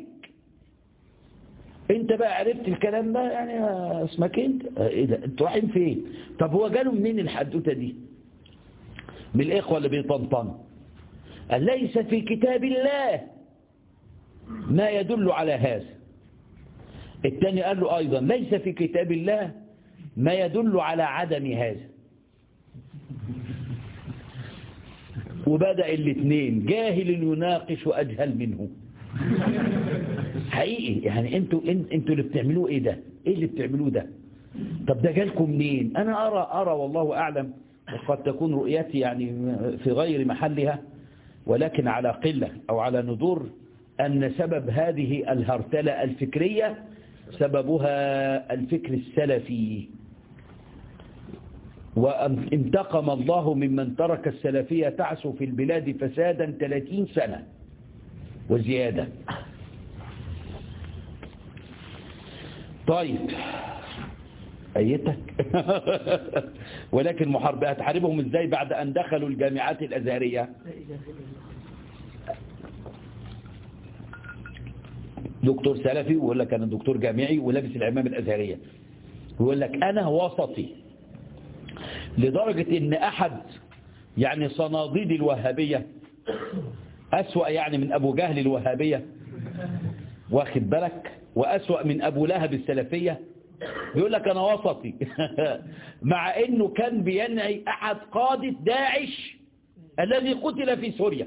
انت بقى عرفت الكلام ده يعني اسمك انت ايه ده انتوا رايحين فين طب هو جاله منين الحدوته دي من الإخوة اللي بيطنطنوا قال ليس في كتاب الله ما يدل على هذا الثاني قال له أيضا ليس في كتاب الله ما يدل على عدم هذا وبدأ الاثنين جاهل يناقش أجهل منه حقيقي يعني انتوا انتوا اللي بتعملوه ايه ده ايه اللي بتعملوه ده طب ده جالكم منين انا ارى ارى والله اعلم وقد تكون رؤيتي يعني في غير محلها ولكن على قلة أو على ندور أن سبب هذه الهرتلة الفكرية سببها الفكر السلفي وانتقم الله ممن ترك السلفية تعسو في البلاد فسادا 30 سنة وزيادة طيب أيتك ولكن محاربة هتحاربهم ازاي بعد أن دخلوا الجامعات الأزهرية دكتور سلفي ويقول لك أنا دكتور جامعي ولابس العمام الأزهرية ويقول لك أنا وسطي لدرجة ان أحد يعني صناديد الوهابية أسوأ يعني من أبو جهل الوهابية واخد بالك وأسوأ من أبو لهب السلفية بيقول لك أنا وسطي مع أنه كان بينعي أحد قادة داعش الذي قتل في سوريا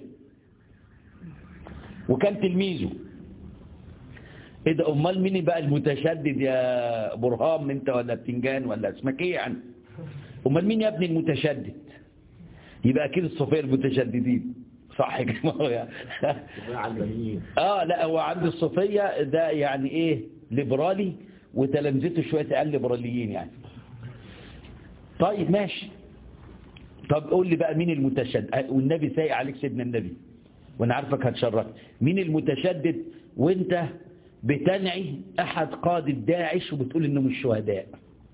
وكان تلميذه ايه ده امال مين بقى المتشدد يا برهام انت ولا بتنجان ولا اسمك ايه يعني امال مين يا ابني المتشدد يبقى أكيد الصوفية المتشددين صح كده اه لا هو عند الصوفية ده يعني ايه ليبرالي وتلامذته شوية قال ليبراليين يعني طيب ماشي طب قول لي بقى مين المتشدد والنبي سايق عليك سيدنا النبي وانا عارفك هتشرف مين المتشدد وانت بتنعي احد قادة داعش وبتقول انه مش شهداء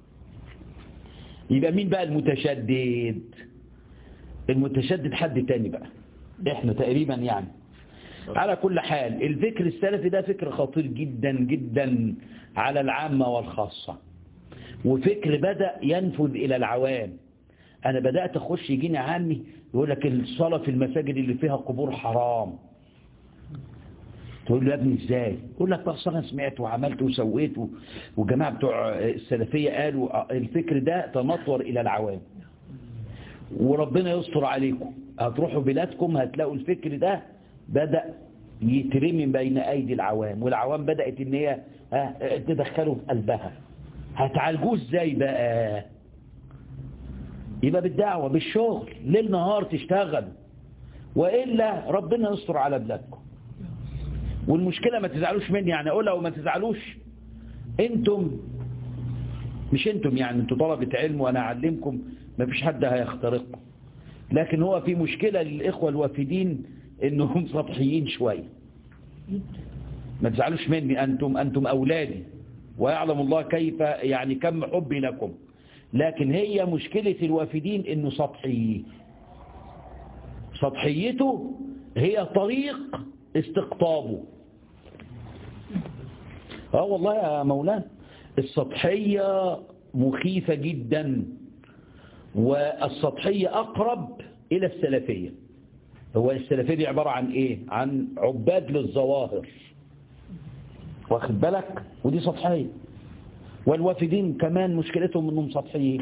يبقى مين بقى المتشدد المتشدد حد تاني بقى احنا تقريبا يعني على كل حال الفكر السلفي ده فكر خطير جدا جدا على العامة والخاصة وفكر بدأ ينفذ إلى العوام أنا بدأت أخش يجيني عامي يقول لك الصلاة في المساجد اللي فيها قبور حرام تقول له يا ابني ازاي يقول لك بقى انا سمعت وعملت وسويت وجماعة بتوع السلفية قالوا الفكر ده تنطور إلى العوام وربنا يستر عليكم هتروحوا بلادكم هتلاقوا الفكر ده بدأ يترمي بين أيدي العوام والعوام بدأت ان هي تدخله في قلبها هتعالجوه ازاي بقى يبقى بالدعوة بالشغل ليل نهار تشتغل وإلا ربنا يستر على بلادكم والمشكلة ما تزعلوش مني يعني أقولها وما تزعلوش انتم مش انتم يعني انتم طلبة علم وانا اعلمكم ما فيش حد هيخترقكم لكن هو في مشكلة للإخوة الوافدين انهم سطحيين شوية ما تزعلوش مني أنتم أنتم أولادي ويعلم الله كيف يعني كم حبي لكم لكن هي مشكلة الوافدين انه سطحي سطحيته هي طريق استقطابه اه والله يا مولانا السطحية مخيفة جدا والسطحية أقرب إلى السلفية هو السلفية دي عبارة عن إيه عن عباد للظواهر واخد بالك ودي سطحية والوافدين كمان مشكلتهم انهم سطحيين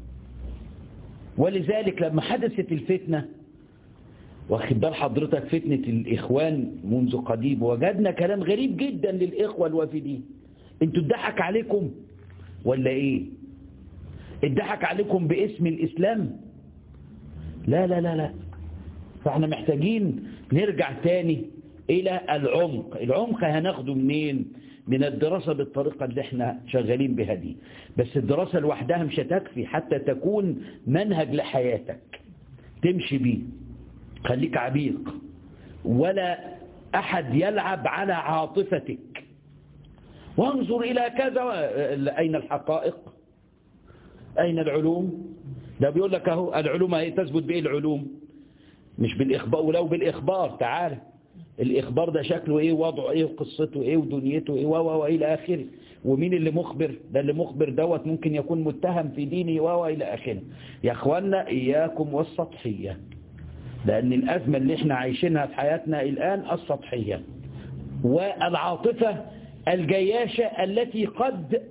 ولذلك لما حدثت الفتنة واخد بال حضرتك فتنة الإخوان منذ قديم وجدنا كلام غريب جدا للإخوة الوافدين انتوا اتضحك عليكم ولا ايه اتضحك عليكم باسم الإسلام لا لا لا لا فاحنا محتاجين نرجع تاني إلى العمق العمق هناخده منين من الدراسة بالطريقة اللي احنا شغالين بها دي بس الدراسة لوحدها مش هتكفي حتى تكون منهج لحياتك تمشي بيه خليك عبيق ولا أحد يلعب على عاطفتك وانظر إلى كذا أين الحقائق أين العلوم ده بيقول لك اهو العلوم هي تثبت بإيه العلوم مش بالإخبار ولو بالإخبار تعالى الإخبار ده شكله إيه وضعه إيه وقصته إيه ودنيته إيه وإلى آخره ومين اللي مخبر ده اللي مخبر دوت ممكن يكون متهم في دينه وإلى آخره يا أخوانا إياكم والسطحية لأن الأزمة اللي احنا عايشينها في حياتنا الآن السطحية والعاطفة الجياشة التي قد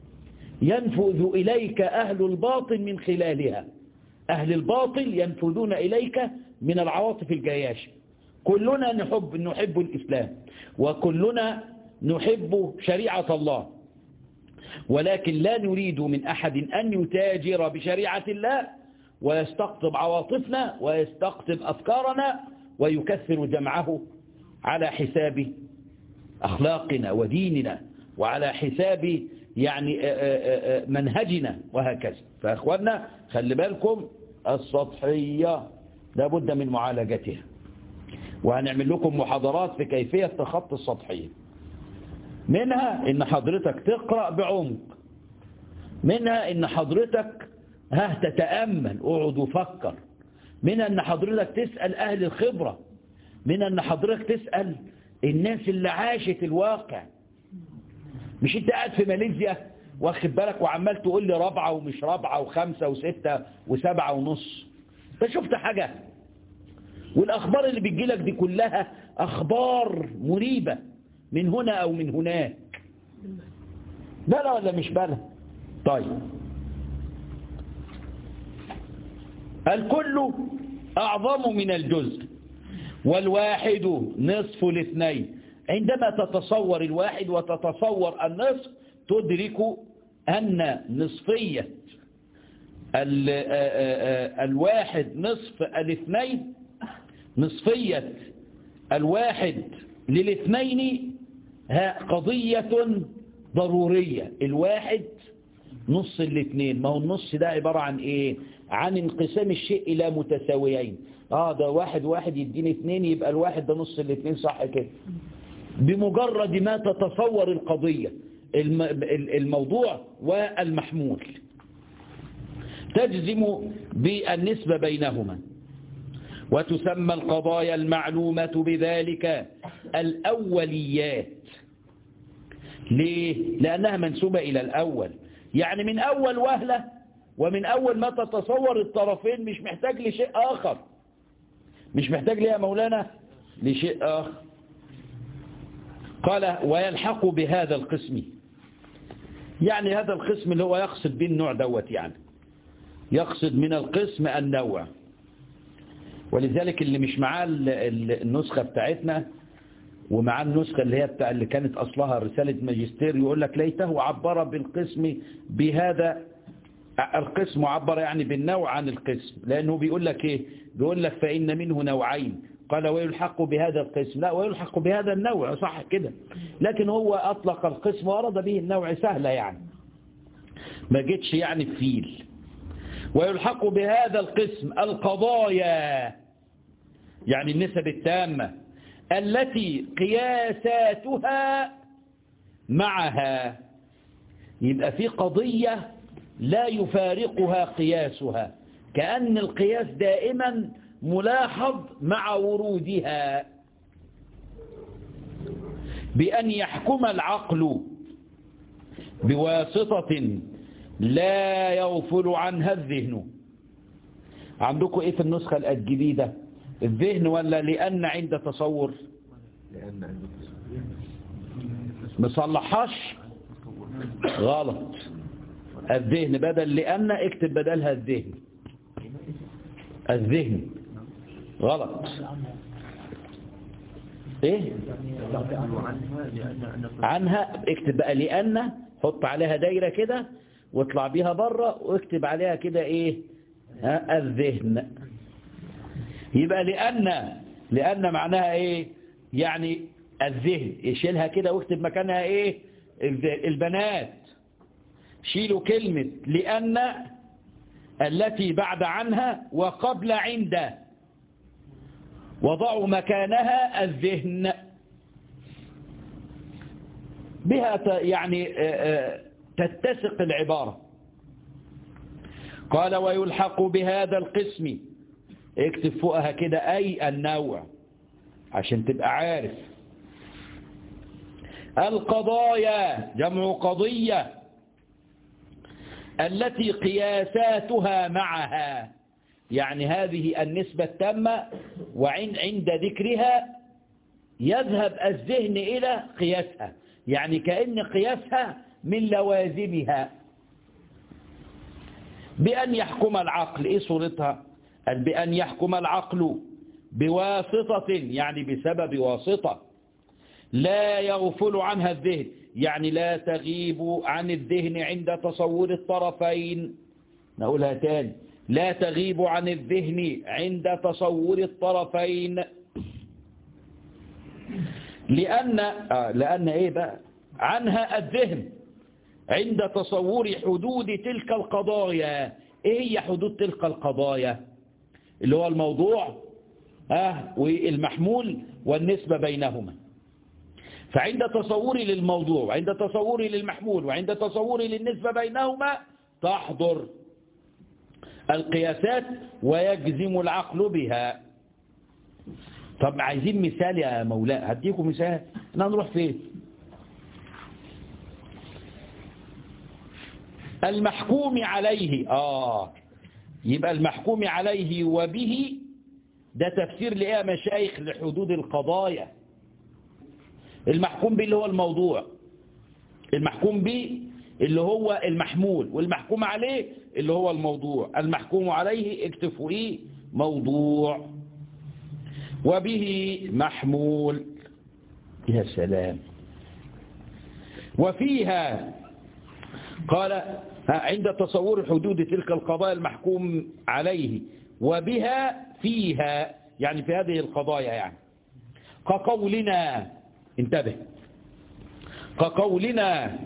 ينفذ إليك أهل الباطل من خلالها أهل الباطل ينفذون إليك من العواطف الجياشة كلنا نحب نحب الإسلام وكلنا نحب شريعة الله ولكن لا نريد من أحد أن يتاجر بشريعة الله ويستقطب عواطفنا ويستقطب أفكارنا ويكثر جمعه على حساب أخلاقنا وديننا وعلى حساب يعني منهجنا وهكذا فأخوانا خلي بالكم السطحية لابد من معالجتها وهنعمل لكم محاضرات في كيفية تخطي السطحية منها ان حضرتك تقرأ بعمق منها ان حضرتك ها تتأمل اقعد وفكر منها ان حضرتك تسأل اهل الخبرة منها ان حضرتك تسأل الناس اللي عاشت الواقع مش انت قاعد في ماليزيا واخد بالك وعمال تقول لي رابعة ومش رابعة وخمسة وستة وسبعة ونص انت شفت حاجة والأخبار اللي بتجيلك دي كلها أخبار مريبة من هنا أو من هناك بلا ولا مش بلا طيب الكل أعظم من الجزء والواحد نصف الاثنين عندما تتصور الواحد وتتصور النصف تدرك أن نصفية ال- آه، آه، آه، الواحد نصف الاثنين نصفية الواحد للاثنين ها قضية ضرورية الواحد نص الاثنين ما هو النص ده عبارة عن ايه عن انقسام الشيء الى متساويين اه ده واحد واحد يديني اثنين يبقى الواحد ده نص الاثنين صح كده بمجرد ما تتصور القضية الم- ال- الموضوع والمحمول تجزم بالنسبة بينهما وتسمى القضايا المعلومة بذلك الأوليات ليه؟ لأنها منسوبة إلى الأول يعني من أول وهلة ومن أول ما تتصور الطرفين مش محتاج لشيء آخر مش محتاج ليه يا مولانا لشيء آخر قال ويلحق بهذا القسم يعني هذا القسم اللي هو يقصد به النوع دوت يعني يقصد من القسم النوع ولذلك اللي مش معاه ال- ال- النسخة بتاعتنا ومعاه النسخة اللي هي بتاع اللي كانت أصلها رسالة ماجستير يقول لك ليته عبر بالقسم بهذا القسم عبر يعني بالنوع عن القسم لأنه بيقول لك إيه بيقول لك فإن منه نوعين قال ويلحق بهذا القسم لا ويلحق بهذا النوع صح كده لكن هو أطلق القسم وأراد به النوع سهلة يعني ما جتش يعني فيل ويلحق بهذا القسم القضايا يعني النسب التامة التي قياساتها معها يبقى في قضية لا يفارقها قياسها كأن القياس دائما ملاحظ مع ورودها بأن يحكم العقل بواسطة لا يغفل عنها الذهن عندكم ايه في النسخة الجديدة الذهن ولا لأن عند تصور لأن عند مصلحهاش غلط الذهن بدل لأن اكتب بدلها الذهن الذهن غلط ايه عنها لأن عنها اكتب بقى لأن حط عليها دايرة كده واطلع بيها بره واكتب عليها كده ايه ها الذهن يبقى لأن لأن معناها ايه يعني الذهن يشيلها كده واكتب مكانها ايه الذ- البنات شيلوا كلمة لأن التي بعد عنها وقبل عند وضعوا مكانها الذهن بها ت- يعني آه، آه، تتسق العبارة قال ويلحق بهذا القسم اكتب فوقها كده أي النوع عشان تبقى عارف القضايا جمع قضية التي قياساتها معها يعني هذه النسبة التامة وعند عند ذكرها يذهب الذهن إلى قياسها يعني كأن قياسها من لوازمها بأن يحكم العقل إيه صورتها قال بأن يحكم العقل بواسطة يعني بسبب واسطة لا يغفل عنها الذهن يعني لا تغيب عن الذهن عند تصور الطرفين نقولها تاني لا تغيب عن الذهن عند تصور الطرفين لأن آه لأن إيه بقى عنها الذهن عند تصور حدود تلك القضايا إيه هي حدود تلك القضايا اللي هو الموضوع آه والمحمول والنسبة بينهما فعند تصوري للموضوع وعند تصوري للمحمول وعند تصوري للنسبة بينهما تحضر القياسات ويجزم العقل بها طب عايزين مثال يا مولانا هديكم مثال احنا هنروح فين المحكوم عليه آه يبقى المحكوم عليه وبه ده تفسير لإيه يا مشايخ لحدود القضايا المحكوم به اللي هو الموضوع المحكوم به اللي هو المحمول والمحكوم عليه اللي هو الموضوع المحكوم عليه اكتب فوقيه موضوع وبه محمول يا سلام وفيها قال عند تصور حدود تلك القضايا المحكوم عليه وبها فيها يعني في هذه القضايا يعني كقولنا انتبه كقولنا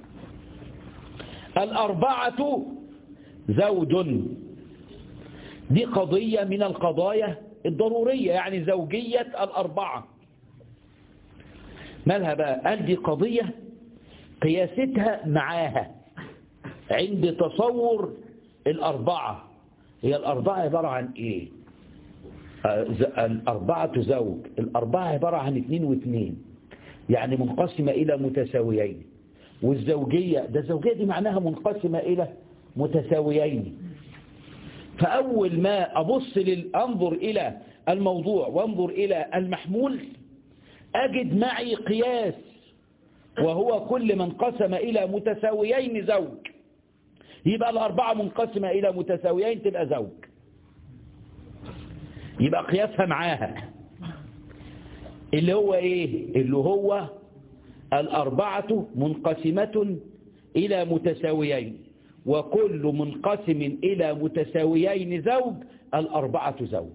الأربعة زوج دي قضية من القضايا الضرورية يعني زوجية الأربعة مالها بقى قال دي قضية قياستها معاها عند تصور الأربعة هي الأربعة عبارة عن إيه الأربعة زوج الأربعة عبارة عن اثنين واثنين يعني منقسمة إلى متساويين والزوجية ده الزوجية دي معناها منقسمة إلى متساويين فأول ما أبص أنظر إلى الموضوع وانظر إلى المحمول أجد معي قياس وهو كل من قسم إلى متساويين زوج يبقى الأربعة منقسمة إلى متساويين تبقى زوج يبقى قياسها معاها اللي هو إيه اللي هو الأربعة منقسمة إلى متساويين وكل منقسم إلى متساويين زوج الأربعة زوج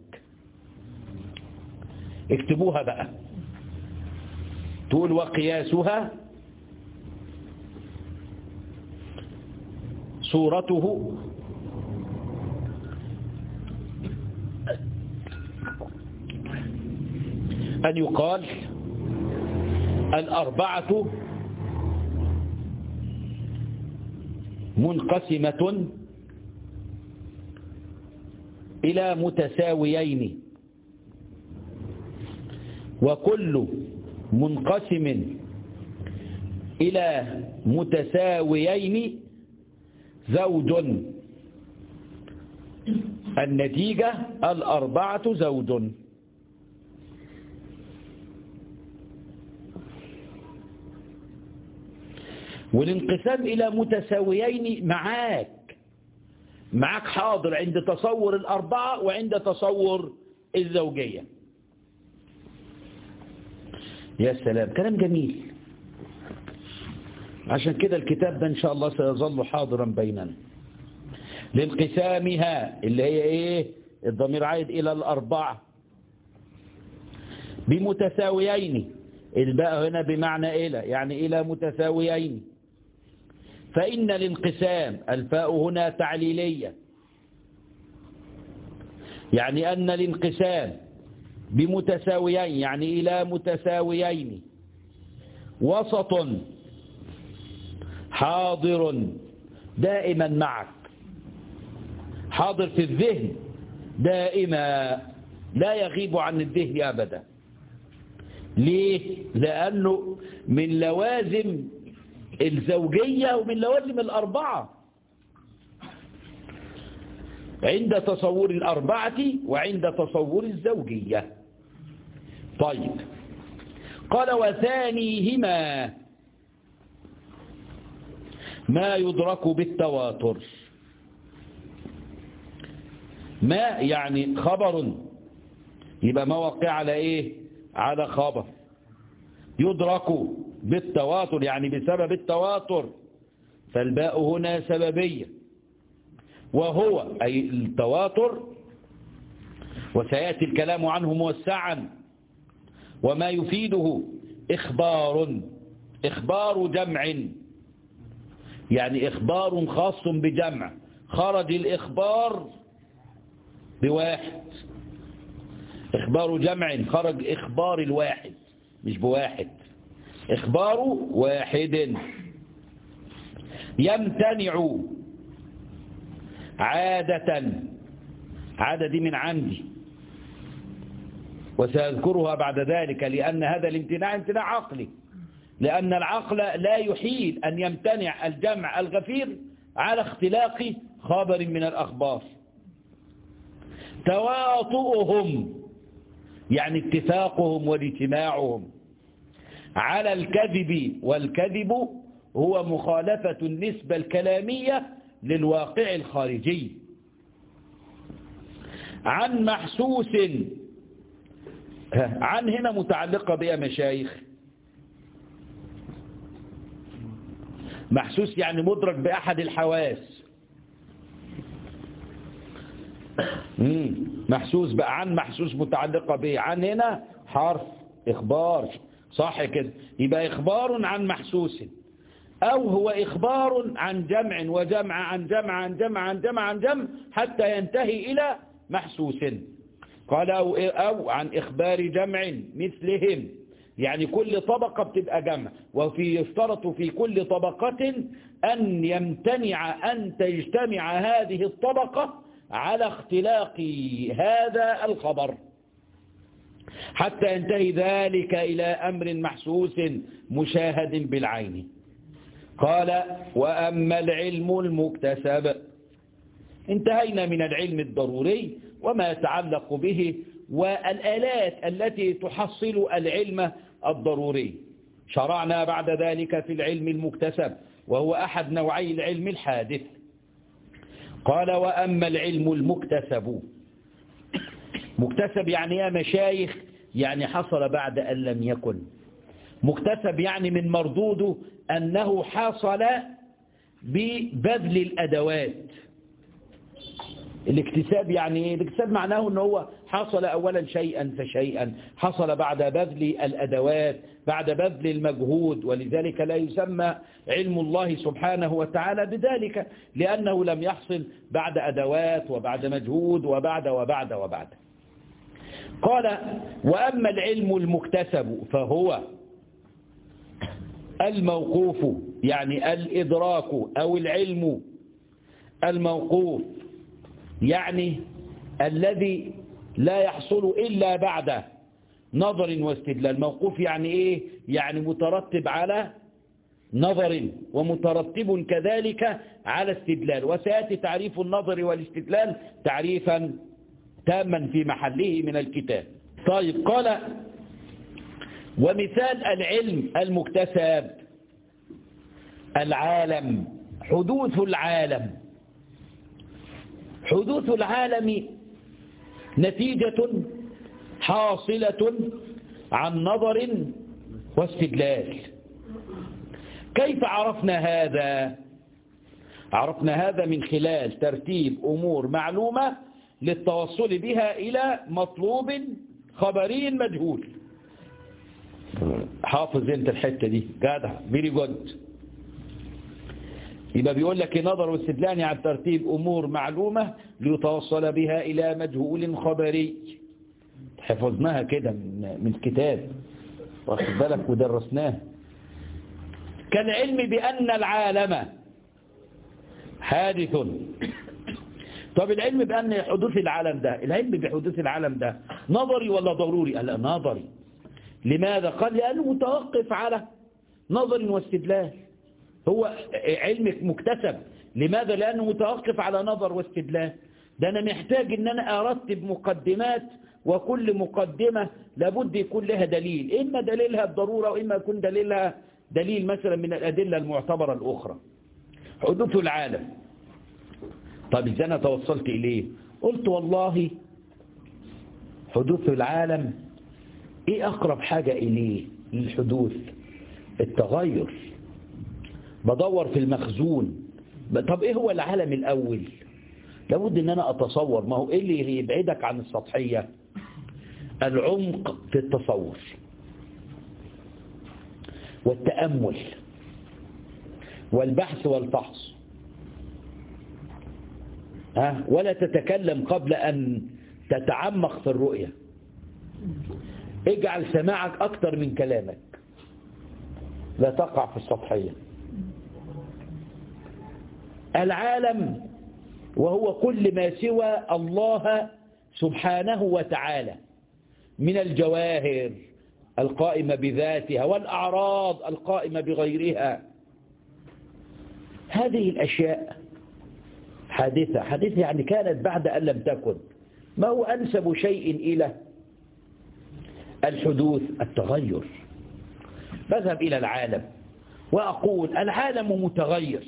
اكتبوها بقى تقول وقياسها صورته أن يقال الأربعة منقسمة إلى متساويين وكل منقسم إلى متساويين زوج النتيجة الأربعة زوج والانقسام إلى متساويين معاك معاك حاضر عند تصور الأربعة وعند تصور الزوجية يا سلام كلام جميل عشان كده الكتاب ده إن شاء الله سيظل حاضرا بيننا لانقسامها اللي هي إيه الضمير عايد إلى الأربعة بمتساويين الباء هنا بمعنى إلى يعني إلى متساويين فإن الانقسام الفاء هنا تعليلية يعني أن الانقسام بمتساويين يعني إلى متساويين وسط حاضر دائما معك حاضر في الذهن دائما لا يغيب عن الذهن أبدا ليه؟ لأنه من لوازم الزوجية ومن لوازم الأربعة عند تصور الأربعة وعند تصور الزوجية طيب قال وثانيهما ما يدرك بالتواتر ما يعني خبر يبقى ما وقع على ايه على خبر يدرك بالتواتر يعني بسبب التواتر فالباء هنا سببية وهو أي التواتر وسيأتي الكلام عنه موسعا وما يفيده إخبار إخبار جمع يعني إخبار خاص بجمع خرج الإخبار بواحد إخبار جمع خرج إخبار الواحد مش بواحد إخبار واحد يمتنع عادة عادة دي من عندي وسأذكرها بعد ذلك لأن هذا الامتناع امتناع عقلي لأن العقل لا يحيل أن يمتنع الجمع الغفير على اختلاق خبر من الأخبار تواطؤهم يعني اتفاقهم واجتماعهم على الكذب والكذب هو مخالفة النسبة الكلامية للواقع الخارجي عن محسوس عن هنا متعلقة بها مشايخ محسوس يعني مدرك بأحد الحواس مم. محسوس بقى عن محسوس متعلقة به عن هنا حرف إخبار صح كده يبقى إخبار عن محسوس أو هو إخبار عن جمع وجمع عن جمع عن جمع عن جمع عن جمع حتى ينتهي إلى محسوس قال أو, أو عن إخبار جمع مثلهم يعني كل طبقة بتبقى جمع وفي يشترط في كل طبقة أن يمتنع أن تجتمع هذه الطبقة على اختلاق هذا الخبر حتى ينتهي ذلك إلى أمر محسوس مشاهد بالعين قال وأما العلم المكتسب انتهينا من العلم الضروري وما يتعلق به والآلات التي تحصل العلم الضروري شرعنا بعد ذلك في العلم المكتسب وهو أحد نوعي العلم الحادث قال وأما العلم المكتسب مكتسب يعني يا مشايخ يعني حصل بعد أن لم يكن مكتسب يعني من مردوده أنه حصل ببذل الأدوات الاكتساب يعني ايه الاكتساب معناه أنه هو حصل أولا شيئا فشيئا حصل بعد بذل الأدوات بعد بذل المجهود ولذلك لا يسمى علم الله سبحانه وتعالى بذلك لأنه لم يحصل بعد أدوات وبعد مجهود وبعد وبعد وبعد قال وأما العلم المكتسب فهو الموقوف يعني الإدراك أو العلم الموقوف يعني الذي لا يحصل إلا بعد نظر واستدلال موقوف يعني إيه يعني مترتب على نظر ومترتب كذلك على استدلال وسيأتي تعريف النظر والاستدلال تعريفا تاما في محله من الكتاب طيب قال ومثال العلم المكتسب العالم حدوث العالم حدوث العالم نتيجة حاصلة عن نظر واستدلال كيف عرفنا هذا عرفنا هذا من خلال ترتيب أمور معلومة للتوصل بها إلى مطلوب خبري مجهول حافظ انت الحتة دي جدع فيري جود يبقى بيقول لك نظر واستدلال عن ترتيب أمور معلومة ليتوصل بها إلى مجهول خبري حفظناها كده من, من الكتاب واخد بالك ودرسناه كالعلم بأن العالم حادث طب العلم بأن حدوث العالم ده العلم بحدوث العالم ده نظري ولا ضروري قال لا نظري لماذا قال لأنه متوقف على نظر واستدلال هو علم مكتسب لماذا لأنه متوقف على نظر واستدلال ده أنا محتاج أن أنا أرتب مقدمات وكل مقدمة لابد يكون لها دليل إما دليلها الضرورة وإما يكون دليلها دليل مثلا من الأدلة المعتبرة الأخرى حدوث العالم طب إذا أنا توصلت إليه قلت والله حدوث العالم إيه أقرب حاجة إليه للحدوث التغير بدور في المخزون طب إيه هو العالم الأول لابد أن أنا أتصور ما هو إيه اللي يبعدك عن السطحية العمق في التصور والتأمل والبحث والفحص ها ولا تتكلم قبل أن تتعمق في الرؤية اجعل سماعك أكتر من كلامك لا تقع في السطحية العالم وهو كل ما سوى الله سبحانه وتعالى من الجواهر القائمة بذاتها والأعراض القائمة بغيرها هذه الأشياء حادثة حادثة يعني كانت بعد أن لم تكن ما هو أنسب شيء إلى الحدوث التغير بذهب إلى العالم وأقول العالم متغير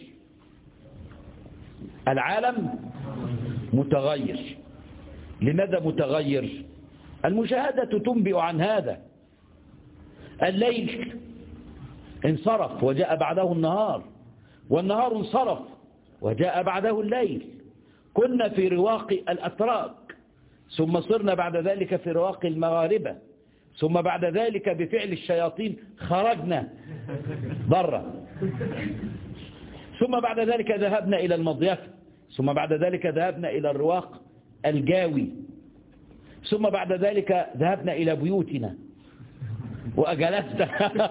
العالم متغير لماذا متغير المشاهدة تنبئ عن هذا الليل انصرف وجاء بعده النهار والنهار انصرف وجاء بعده الليل كنا في رواق الأتراك ثم صرنا بعد ذلك في رواق المغاربة ثم بعد ذلك بفعل الشياطين خرجنا برا ثم بعد ذلك ذهبنا إلى المضيفة ثم بعد ذلك ذهبنا إلى الرواق الجاوي ثم بعد ذلك ذهبنا إلى بيوتنا وأجلسنا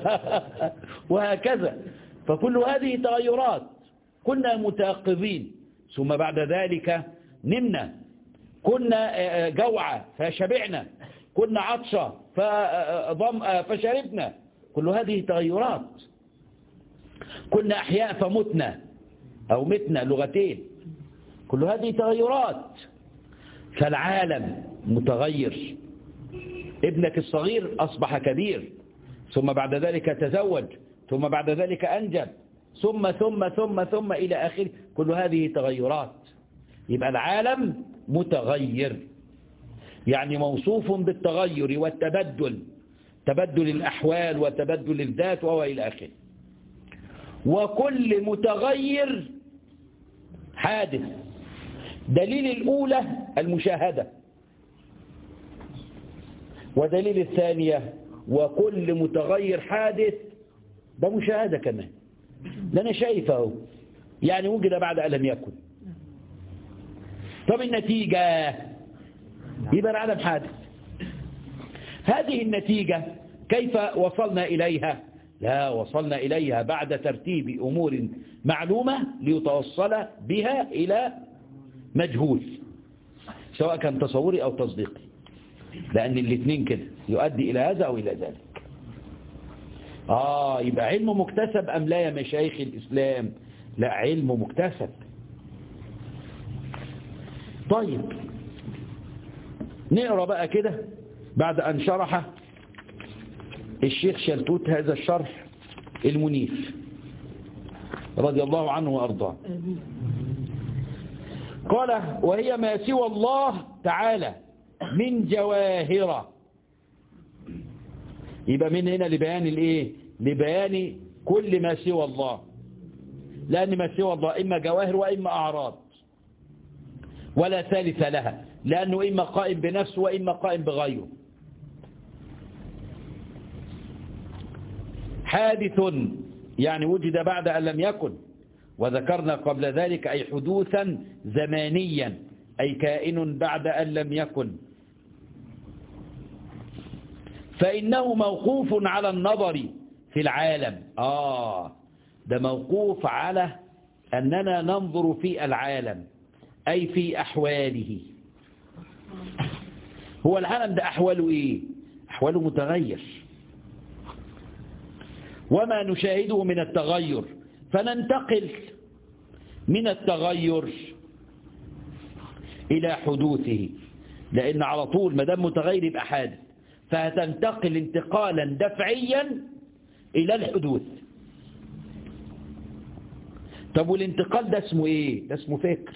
وهكذا فكل هذه تغيرات كنا متيقظين ثم بعد ذلك نمنا كنا جوعى فشبعنا كنا عطشة فشربنا كل هذه تغيرات كنا أحياء فمتنا أو متنا لغتين كل هذه تغيرات فالعالم متغير ابنك الصغير أصبح كبير ثم بعد ذلك تزوج ثم بعد ذلك أنجب ثم ثم ثم ثم إلى آخر كل هذه تغيرات يبقى العالم متغير يعني موصوف بالتغير والتبدل تبدل الأحوال وتبدل الذات وهو إلى آخره وكل متغير حادث دليل الأولى المشاهدة ودليل الثانية وكل متغير حادث ده مشاهدة كمان ده أنا شايفه يعني وجد بعد أن لم يكن طب النتيجة يبقى العالم حادث هذه النتيجة كيف وصلنا إليها لا وصلنا إليها بعد ترتيب أمور معلومة ليتوصل بها إلى مجهول سواء كان تصوري أو تصديقي لأن الاثنين كده يؤدي إلى هذا أو إلى ذلك آه يبقى علم مكتسب أم لا يا مشايخ الإسلام لا علم مكتسب طيب نقرأ بقى كده بعد أن شرح الشيخ شلتوت هذا الشرح المنيف رضي الله عنه وأرضاه قال وهي ما سوى الله تعالى من جواهر يبقى من هنا لبيان الايه لبيان كل ما سوى الله لأن ما سوى الله إما جواهر وإما أعراض ولا ثالث لها لأنه إما قائم بنفسه وإما قائم بغيره حادث يعني وجد بعد أن لم يكن وذكرنا قبل ذلك أي حدوثا زمانيا أي كائن بعد أن لم يكن فإنه موقوف على النظر في العالم آه ده موقوف على أننا ننظر في العالم أي في أحواله هو العالم ده أحواله إيه أحواله متغير وما نشاهده من التغير فننتقل من التغير إلى حدوثه لأن على طول ما دام متغير يبقى حادث فهتنتقل انتقالا دفعيا إلى الحدوث طب والانتقال ده اسمه ايه ده اسمه فكر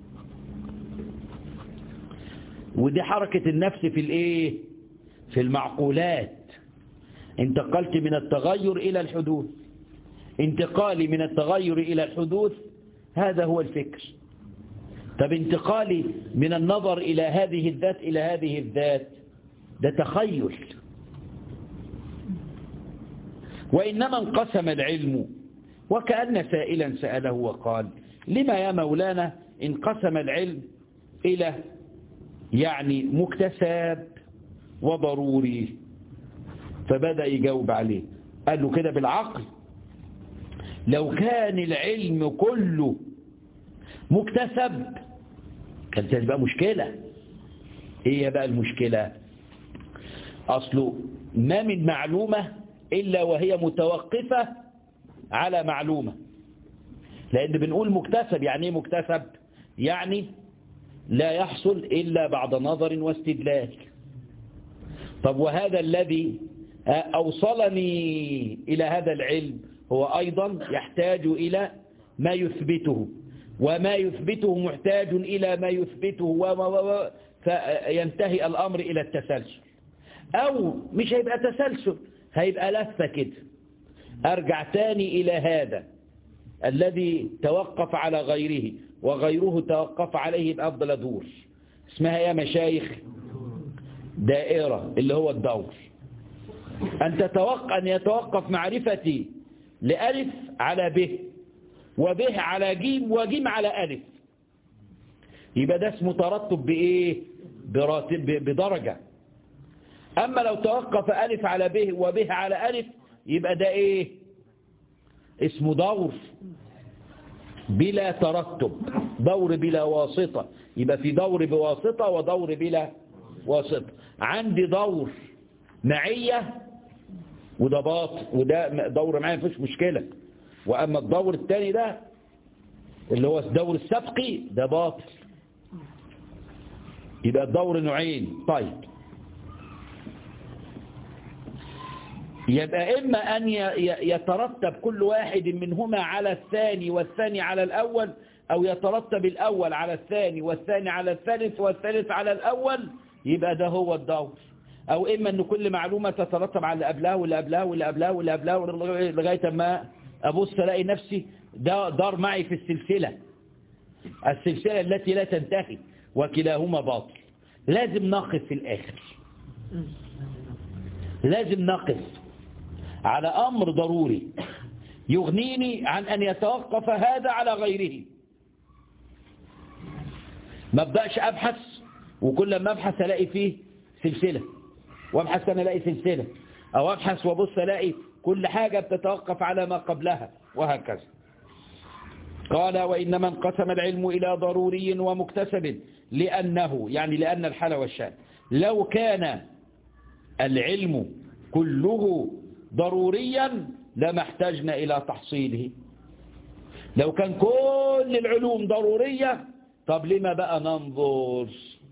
ودي حركة النفس في الايه في المعقولات انتقلت من التغير إلى الحدوث انتقالي من التغير إلى الحدوث هذا هو الفكر طب انتقالي من النظر إلى هذه الذات إلى هذه الذات ده تخيل وإنما انقسم العلم وكأن سائلا سأله وقال لما يا مولانا انقسم العلم إلى يعني مكتسب وضروري فبدأ يجاوب عليه قال له كده بالعقل لو كان العلم كله مكتسب كانت هتبقى مشكلة ايه بقى المشكلة اصله ما من معلومة الا وهي متوقفة على معلومة لان بنقول مكتسب يعني ايه مكتسب يعني لا يحصل الا بعد نظر واستدلال طب وهذا الذي أوصلني إلى هذا العلم هو أيضا يحتاج إلى ما يثبته وما يثبته محتاج إلى ما يثبته وما فينتهي الأمر إلى التسلسل أو مش هيبقى تسلسل هيبقى لفة كده أرجع تاني إلى هذا الذي توقف على غيره وغيره توقف عليه بأفضل دور اسمها يا مشايخ دائرة اللي هو الدور أن تتوقع أن يتوقف معرفتي لألف على ب وبه على جيم وجيم على ألف يبقى ده اسمه ترتب بإيه براتب بدرجة أما لو توقف ألف على ب وبه على ألف يبقى ده إيه اسمه دور بلا ترتب دور بلا واسطة يبقى في دور بواسطة ودور بلا واسطة عندي دور معية وده باطل وده دور معايا مفيش مشكلة وأما الدور الثاني ده اللي هو الدور السبقي ده باطل يبقى الدور نوعين طيب يبقى إما أن يترتب كل واحد منهما على الثاني والثاني على الأول أو يترتب الأول على الثاني والثاني على الثالث والثالث على الأول يبقى ده هو الدور أو إما أن كل معلومة تترتب على اللي قبلها واللي قبلها واللي قبلها واللي قبلها لغاية ما أبص ألاقي نفسي ده دار معي في السلسلة السلسلة التي لا تنتهي وكلاهما باطل لازم نقف في الآخر لازم نقف على أمر ضروري يغنيني عن أن يتوقف هذا على غيره ما ابدأش أبحث وكل ما أبحث ألاقي فيه سلسلة وأبحث أنا ألاقي سلسلة أو أبحث وأبص ألاقي كل حاجة بتتوقف على ما قبلها وهكذا قال وإنما انقسم العلم إلى ضروري ومكتسب لأنه يعني لأن الحال والشان لو كان العلم كله ضروريا لما احتجنا إلى تحصيله لو كان كل العلوم ضرورية طب لما بقى ننظر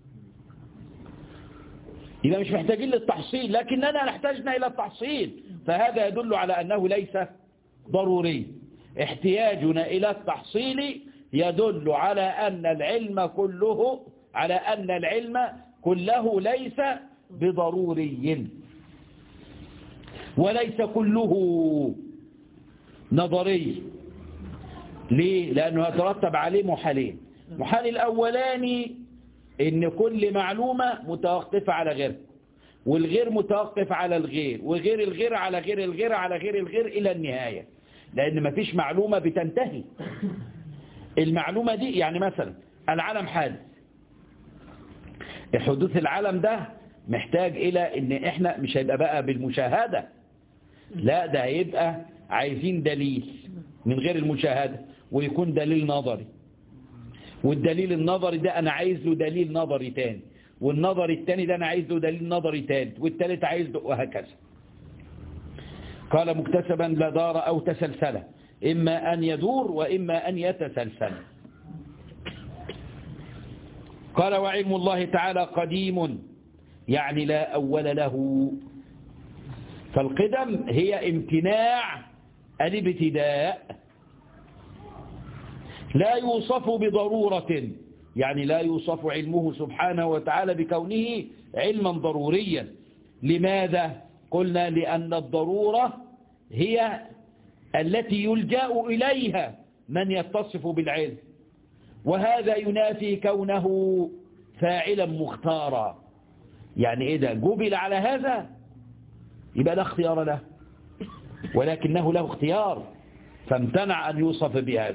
إذا مش محتاجين للتحصيل لكننا نحتاجنا إلى التحصيل فهذا يدل على أنه ليس ضروري احتياجنا إلى التحصيل يدل على أن العلم كله على أن العلم كله ليس بضروري وليس كله نظري ليه؟ لأنه يترتب عليه محالين محال الأولاني إن كل معلومة متوقفة على غير والغير متوقف على الغير وغير الغير على غير الغير على غير الغير إلى النهاية لأن مفيش معلومة بتنتهي المعلومة دي يعني مثلا العالم حادث حدوث العالم ده محتاج إلى إن إحنا مش هيبقى بقى بالمشاهدة لا ده هيبقى عايزين دليل من غير المشاهدة ويكون دليل نظري والدليل النظري ده أنا عايز له دليل نظري تاني والنظري التاني ده أنا عايز له دليل نظري تالت والتالت عايز له وهكذا قال مكتسبا لا دار أو تسلسل إما أن يدور وإما أن يتسلسل قال وعلم الله تعالى قديم يعني لا أول له فالقدم هي امتناع الابتداء لا يوصف بضرورة يعني لا يوصف علمه سبحانه وتعالى بكونه علما ضروريا لماذا؟ قلنا لأن الضرورة هي التي يلجأ إليها من يتصف بالعلم وهذا ينافي كونه فاعلا مختارا يعني إذا جبل على هذا يبقى لا اختيار له ولكنه له اختيار فامتنع أن يوصف بهذا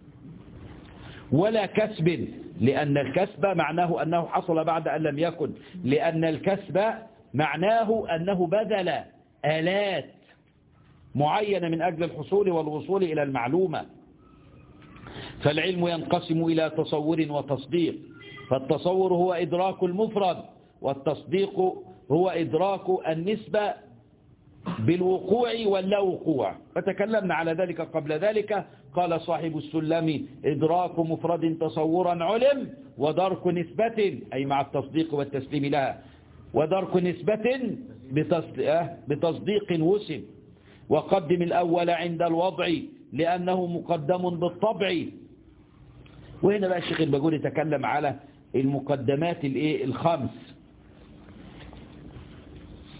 ولا كسب لأن الكسب معناه أنه حصل بعد أن لم يكن لأن الكسب معناه أنه بذل آلات معينة من أجل الحصول والوصول إلى المعلومة فالعلم ينقسم إلى تصور وتصديق فالتصور هو إدراك المفرد والتصديق هو إدراك النسبة بالوقوع واللا وقوع فتكلمنا على ذلك قبل ذلك قال صاحب السلم إدراك مفرد تصورا علم ودرك نسبة أي مع التصديق والتسليم لها ودرك نسبة بتصديق وسم وقدم الأول عند الوضع لأنه مقدم بالطبع وهنا بقى الشيخ البجول يتكلم على المقدمات الخمس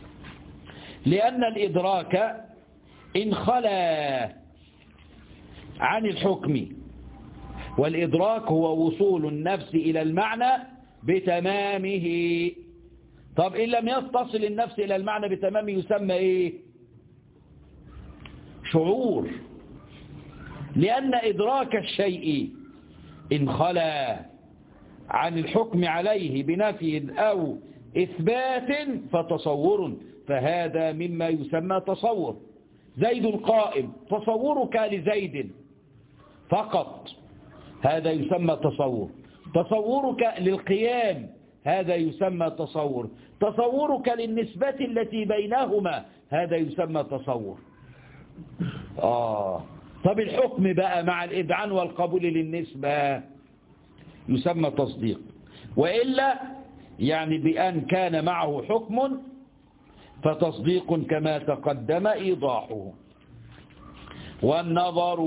لأن الإدراك إن خلا عن الحكم والإدراك هو وصول النفس إلى المعنى بتمامه طب إن لم يتصل النفس إلى المعنى بتمامه يسمى إيه شعور لأن إدراك الشيء إن خلا عن الحكم عليه بنفي أو إثبات فتصور فهذا مما يسمى تصور زيد قائم تصورك لزيد فقط هذا يسمى تصور تصورك للقيام هذا يسمى تصور تصورك للنسبة التي بينهما هذا يسمى تصور آه طب الحكم بقى مع الإذعان والقبول للنسبة يسمى تصديق وإلا يعني بأن كان معه حكم فتصديق كما تقدم إيضاحه والنظر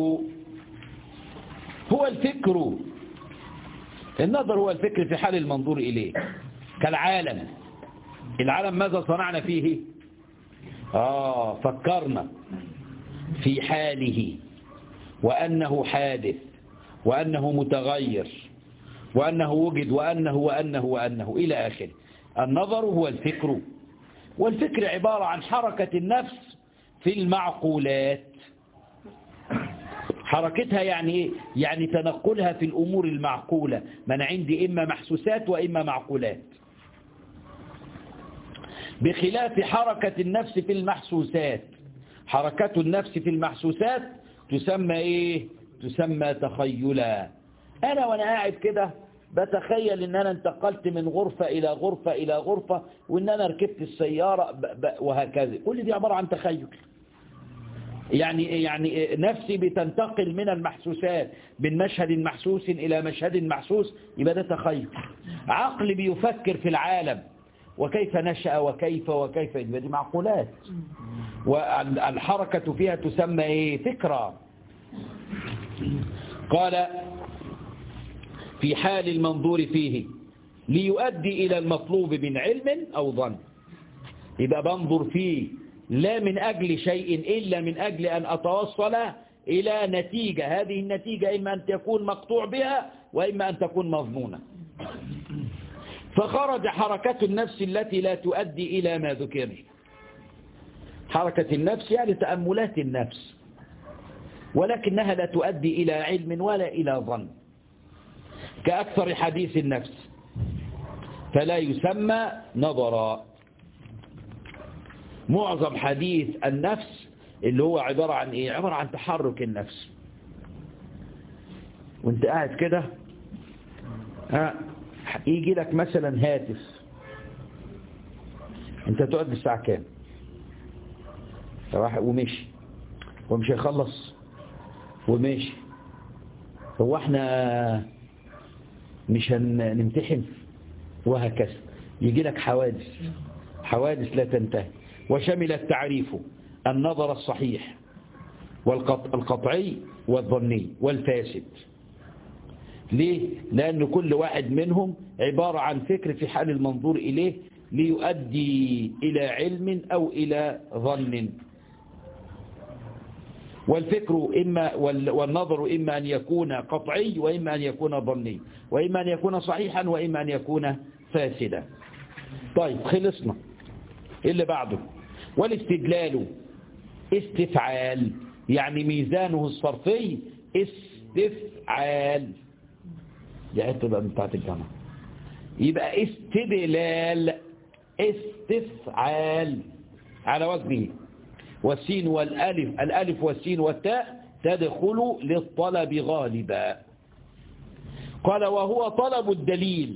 هو الفكر النظر هو الفكر في حال المنظور إليه كالعالم العالم ماذا صنعنا فيه آه فكرنا في حاله وأنه حادث وأنه متغير وأنه وجد وأنه وأنه وأنه إلى آخره النظر هو الفكر والفكر عبارة عن حركة النفس في المعقولات حركتها يعني ايه؟ يعني تنقلها في الأمور المعقولة من عندي إما محسوسات وإما معقولات بخلاف حركة النفس في المحسوسات حركة النفس في المحسوسات تسمى إيه تسمى تخيلا أنا وأنا قاعد كده بتخيل ان انا انتقلت من غرفة الى غرفة الى غرفة وان انا ركبت السيارة ب ب وهكذا كل دي عبارة عن تخيل يعني يعني نفسي بتنتقل من المحسوسات من مشهد محسوس الى مشهد محسوس يبقى ده تخيل عقل بيفكر في العالم وكيف نشأ وكيف وكيف يبقى دي معقولات والحركة فيها تسمى ايه فكرة قال في حال المنظور فيه ليؤدي إلى المطلوب من علم أو ظن يبقى بنظر فيه لا من أجل شيء إلا من أجل أن أتوصل إلى نتيجة هذه النتيجة إما أن تكون مقطوع بها وإما أن تكون مضمونة فخرج حركة النفس التي لا تؤدي إلى ما ذكر حركة النفس يعني تأملات النفس ولكنها لا تؤدي إلى علم ولا إلى ظن كأكثر حديث النفس فلا يسمى نظرا معظم حديث النفس اللي هو عبارة عن ايه عبارة عن تحرك النفس وانت قاعد كده ها يجي لك مثلا هاتف انت تقعد الساعة كام راح ومشي ومش هيخلص ومشي هو احنا مش هنمتحن وهكذا يجي لك حوادث حوادث لا تنتهي وشمل التعريف النظر الصحيح والقطعي والظني والفاسد ليه؟ لأن كل واحد منهم عبارة عن فكر في حال المنظور إليه ليؤدي إلى علم أو إلى ظن والفكر إما والنظر إما أن يكون قطعي وإما أن يكون ظني وإما أن يكون صحيحا وإما أن يكون فاسدا طيب خلصنا اللي بعده والاستدلال استفعال يعني ميزانه الصرفي استفعال دي حته بقى بتاعت الجامعه يبقى استدلال استفعال على وزنه والسين والالف الالف والسين والتاء تدخل للطلب غالبا قال وهو طلب الدليل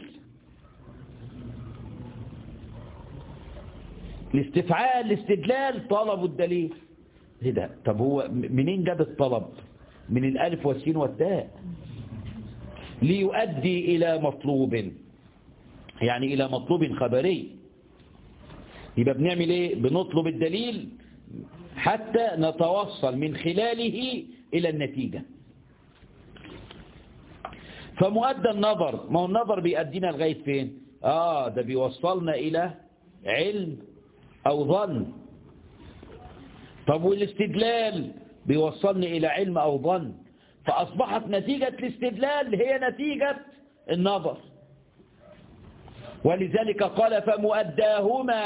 الاستفعال الاستدلال طلب الدليل ايه ده طب هو منين جاب الطلب من الالف والسين والتاء ليؤدي الى مطلوب يعني الى مطلوب خبري يبقى بنعمل ايه بنطلب الدليل حتى نتوصل من خلاله الى النتيجة فمؤدى النظر ما هو النظر بيأدينا لغاية فين اه ده بيوصلنا الى علم او ظن طب والاستدلال بيوصلني الى علم او ظن فأصبحت نتيجة الاستدلال هي نتيجة النظر ولذلك قال فمؤداهما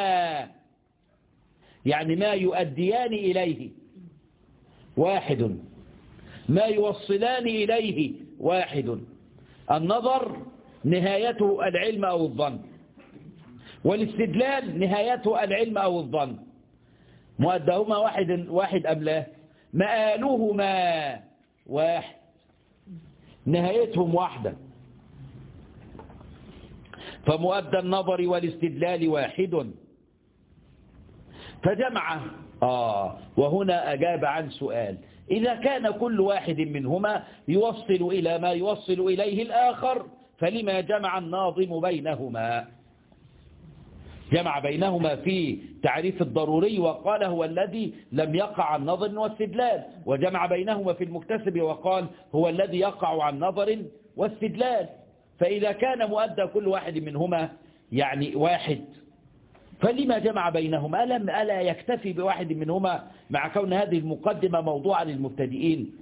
يعني ما يؤديان إليه واحد ما يوصلان إليه واحد النظر نهايته العلم أو الظن والاستدلال نهايته العلم أو الظن مؤدهما واحد, واحد أم لا مآلهما واحد نهايتهم واحدة فمؤدى النظر والاستدلال واحد فجمع آه وهنا أجاب عن سؤال إذا كان كل واحد منهما يوصل إلى ما يوصل إليه الآخر فلما جمع الناظم بينهما جمع بينهما في تعريف الضروري وقال هو الذي لم يقع عن نظر واستدلال وجمع بينهما في المكتسب وقال هو الذي يقع عن نظر واستدلال فإذا كان مؤدى كل واحد منهما يعني واحد فلما جمع بينهما ألم ألا يكتفي بواحد منهما مع كون هذه المقدمة موضوعا للمبتدئين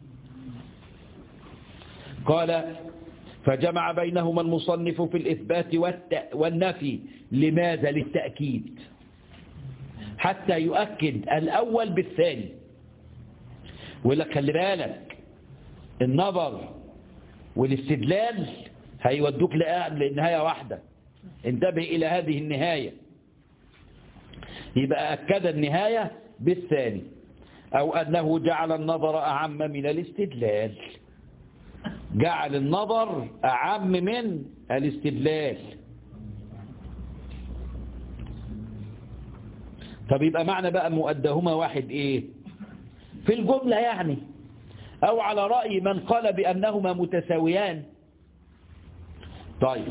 قال فجمع بينهما المصنف في الإثبات والنفي لماذا للتأكيد حتى يؤكد الأول بالثاني ويقول خلي بالك النظر والاستدلال هيودوك لنهاية واحدة انتبه إلى هذه النهاية يبقى أكد النهاية بالثاني أو أنه جعل النظر أعم من الاستدلال جعل النظر أعم من الاستدلال طب يبقى معنى بقى مؤدهما واحد ايه في الجملة يعني او على رأي من قال بأنهما متساويان طيب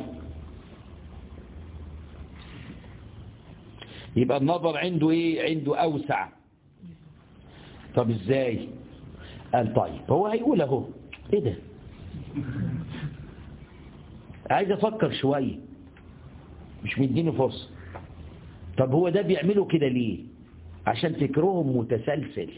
يبقى النظر عنده ايه عنده اوسع طب ازاي قال طيب هو هيقول اهو ايه ده عايز افكر شوية مش مديني فرصة طب هو ده بيعملوا كده ليه عشان فكرهم متسلسل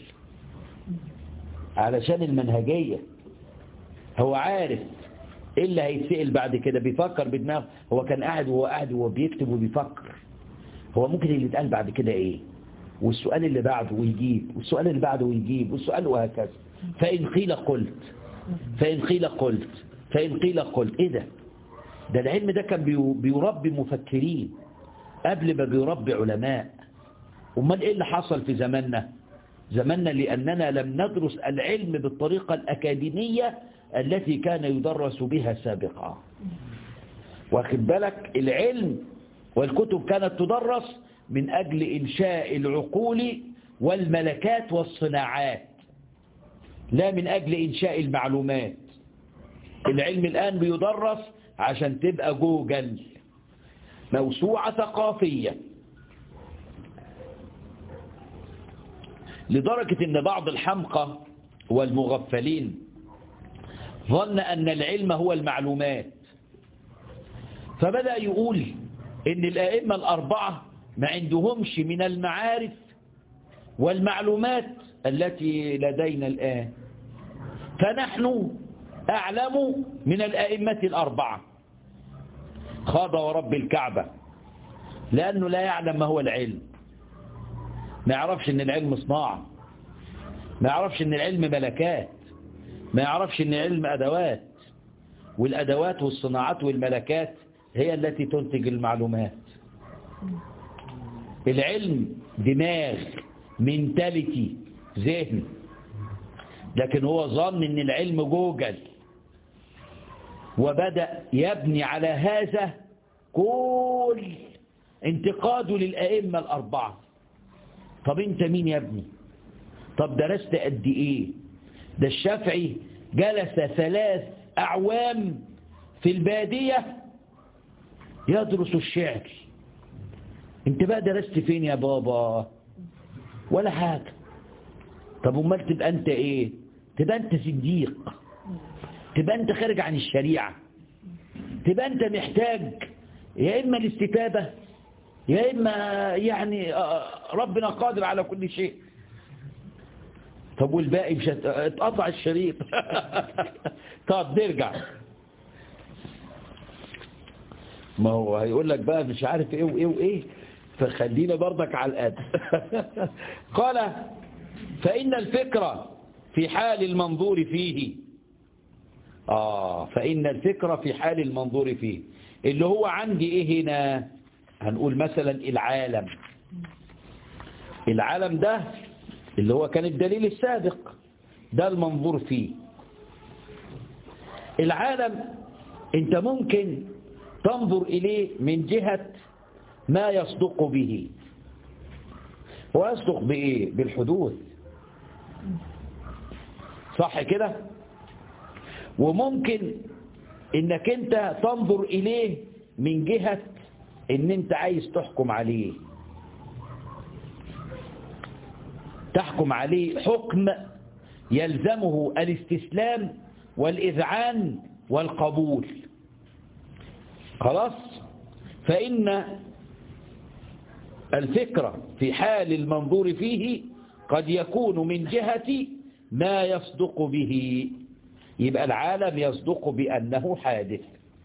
علشان المنهجية هو عارف ايه اللي هيتسأل بعد كده بيفكر بدماغه هو كان قاعد وهو قاعد وهو بيكتب وبيفكر هو ممكن اللي يتقال بعد كده ايه والسؤال اللي بعده ويجيب والسؤال اللي بعده ويجيب والسؤال وهكذا فإن قيل قلت فإن قيل قلت فإن قيل قلت ايه ده ده العلم ده كان بيربي مفكرين قبل ما بيربي علماء امال ايه اللي حصل في زماننا زماننا لأننا لم ندرس العلم بالطريقة الأكاديمية التي كان يدرس بها سابقا واخد بالك العلم والكتب كانت تدرس من أجل إنشاء العقول والملكات والصناعات لا من أجل إنشاء المعلومات العلم الآن بيدرس عشان تبقى جوجل موسوعة ثقافية لدرجة ان بعض الحمقى والمغفلين ظن ان العلم هو المعلومات فبدأ يقول ان الائمة الاربعة ما عندهمش من المعارف والمعلومات التي لدينا الآن فنحن أعلم من الأئمة الأربعة خاض ورب الكعبة لأنه لا يعلم ما هو العلم ما يعرفش ان العلم صناعة ما يعرفش ان العلم ملكات ما يعرفش ان العلم أدوات والأدوات والصناعات والملكات هي التي تنتج المعلومات العلم دماغ منتاليتي ذهن لكن هو ظن ان العلم جوجل وبدأ يبني على هذا كل انتقاده للأئمة الأربعة طب انت مين يا ابني طب درست قد ايه ده الشافعي جلس ثلاث أعوام في البادية يدرس الشعر انت بقى درست فين يا بابا ولا حاجة طب امال تبقى انت ايه تبقى انت صديق تبقى انت خارج عن الشريعة تبقى انت محتاج يا اما الاستتابة يا اما يعني ربنا قادر على كل شيء طب والباقي مش هت- اتقطع الشريط طب نرجع ما هو هيقول لك بقى مش عارف ايه وايه وايه فخلينا برضك على القد قال فإن الفكرة في حال المنظور فيه آه فإن الفكرة في حال المنظور فيه اللي هو عندي إيه هنا هنقول مثلا العالم العالم ده اللي هو كان الدليل السابق ده المنظور فيه العالم انت ممكن تنظر إليه من جهة ما يصدق به هو يصدق بإيه بالحدوث صح كده وممكن انك انت تنظر اليه من جهة ان انت عايز تحكم عليه تحكم عليه حكم يلزمه الاستسلام والإذعان والقبول خلاص فإن الفكرة في حال المنظور فيه قد يكون من جهة ما يصدق به يبقى العالم يصدق بأنه حادث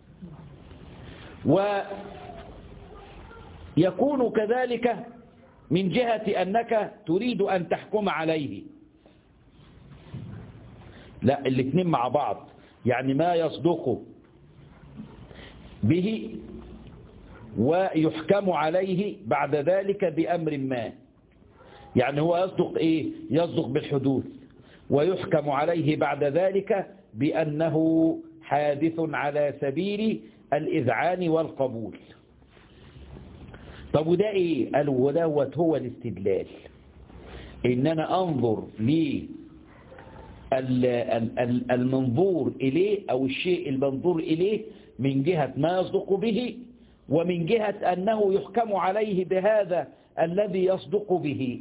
ويكون كذلك من جهة أنك تريد أن تحكم عليه لا الاثنين مع بعض يعني ما يصدق به ويحكم عليه بعد ذلك بأمر ما يعني هو يصدق إيه يصدق بالحدوث ويحكم عليه بعد ذلك بأنه حادث على سبيل الإذعان والقبول طب وده إيه قال ودوت هو الاستدلال إن أنا أنظر لي المنظور إليه أو الشيء المنظور إليه من جهة ما يصدق به ومن جهة أنه يحكم عليه بهذا الذي يصدق به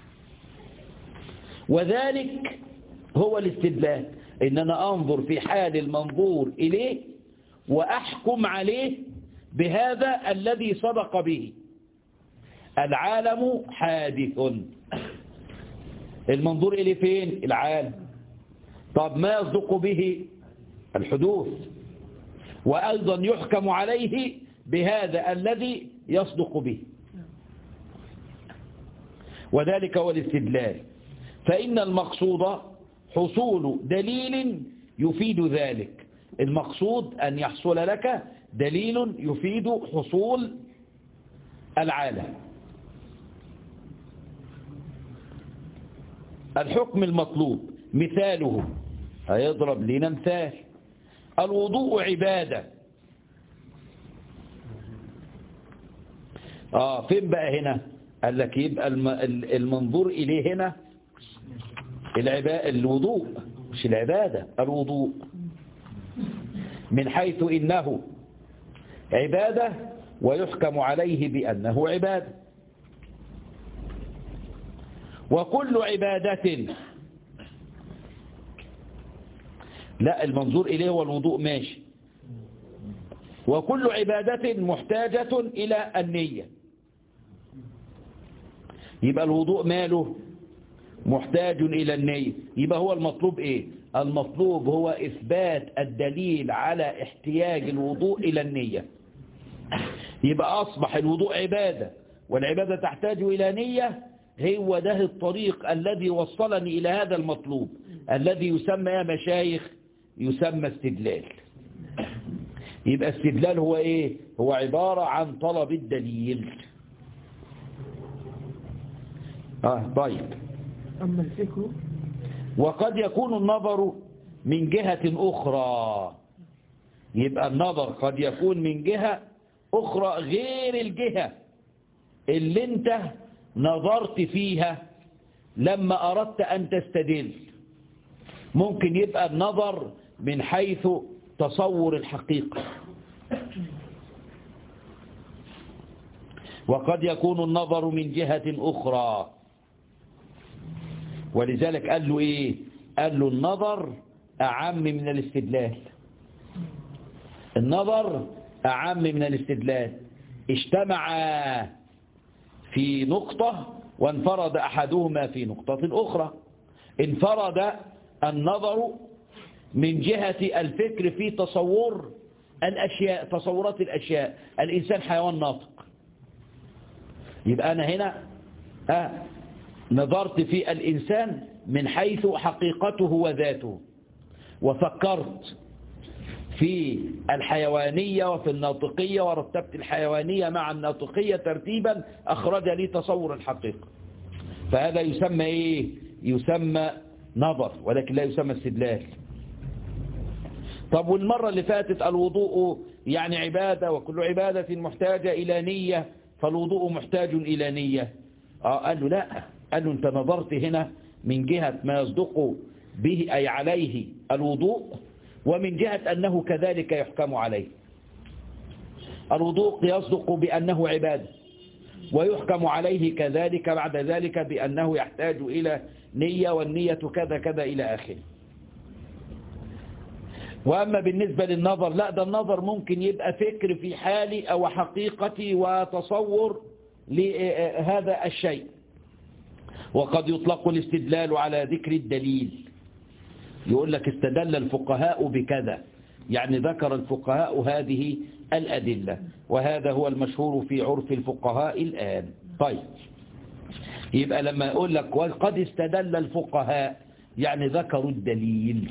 وذلك هو الاستدلال إن أنا أنظر في حال المنظور إليه وأحكم عليه بهذا الذي صدق به العالم حادث المنظور إليه فين العالم طب ما يصدق به الحدوث وأيضا يحكم عليه بهذا الذي يصدق به وذلك هو الاستدلال فإن المقصود حصول دليل يفيد ذلك المقصود أن يحصل لك دليل يفيد حصول العالم الحكم المطلوب مثاله هيضرب لنا مثال الوضوء عبادة آه فين بقى هنا قال لك يبقى المنظور إليه هنا العباء الوضوء مش العبادة الوضوء من حيث إنه عبادة ويحكم عليه بأنه عبادة وكل عبادة لا المنظور إليه هو الوضوء ماشي وكل عبادة محتاجة إلى النية يبقى الوضوء ماله محتاج إلى النية يبقى هو المطلوب إيه المطلوب هو إثبات الدليل على احتياج الوضوء إلى النية يبقى أصبح الوضوء عبادة والعبادة تحتاج إلى نية هو ده الطريق الذي وصلني إلى هذا المطلوب الذي يسمى يا مشايخ يسمى استدلال يبقى استدلال هو ايه هو عبارة عن طلب الدليل اه طيب أما الفكر وقد يكون النظر من جهة أخرى يبقى النظر قد يكون من جهة أخرى غير الجهة اللي انت نظرت فيها لما أردت أن تستدل ممكن يبقى النظر من حيث تصور الحقيقة وقد يكون النظر من جهة أخرى ولذلك قال له إيه قال له النظر أعم من الاستدلال النظر أعم من الاستدلال اجتمع في نقطة وانفرد أحدهما في نقطة أخرى انفرد النظر من جهة الفكر في تصور الأشياء تصورات الأشياء الإنسان حيوان ناطق يبقى أنا هنا آه نظرت في الإنسان من حيث حقيقته وذاته وفكرت في الحيوانية وفي الناطقية ورتبت الحيوانية مع الناطقية ترتيبا أخرج لي تصور الحقيقة فهذا يسمى إيه؟ يسمى نظر ولكن لا يسمى استدلال طب والمرة اللي فاتت الوضوء يعني عبادة وكل عبادة محتاجة إلى نية فالوضوء محتاج إلى نية آه قال له لا قال له أنت نظرت هنا من جهة ما يصدق به أي عليه الوضوء ومن جهة أنه كذلك يحكم عليه الوضوء يصدق بأنه عبادة ويحكم عليه كذلك بعد ذلك بأنه يحتاج إلى نية والنية كذا كذا إلى آخره وأما بالنسبة للنظر لا ده النظر ممكن يبقى فكر في حالي أو حقيقتي وتصور لهذا الشيء وقد يطلق الاستدلال على ذكر الدليل يقول لك استدل الفقهاء بكذا يعني ذكر الفقهاء هذه الأدلة وهذا هو المشهور في عرف الفقهاء الآن طيب يبقى لما يقول لك وقد استدل الفقهاء يعني ذكروا الدليل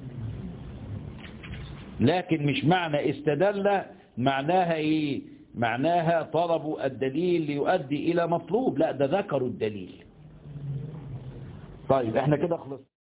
لكن مش معنى استدل معناها ايه معناها طلبوا الدليل ليؤدي الى مطلوب لا ده ذكروا الدليل طيب احنا كده خلصنا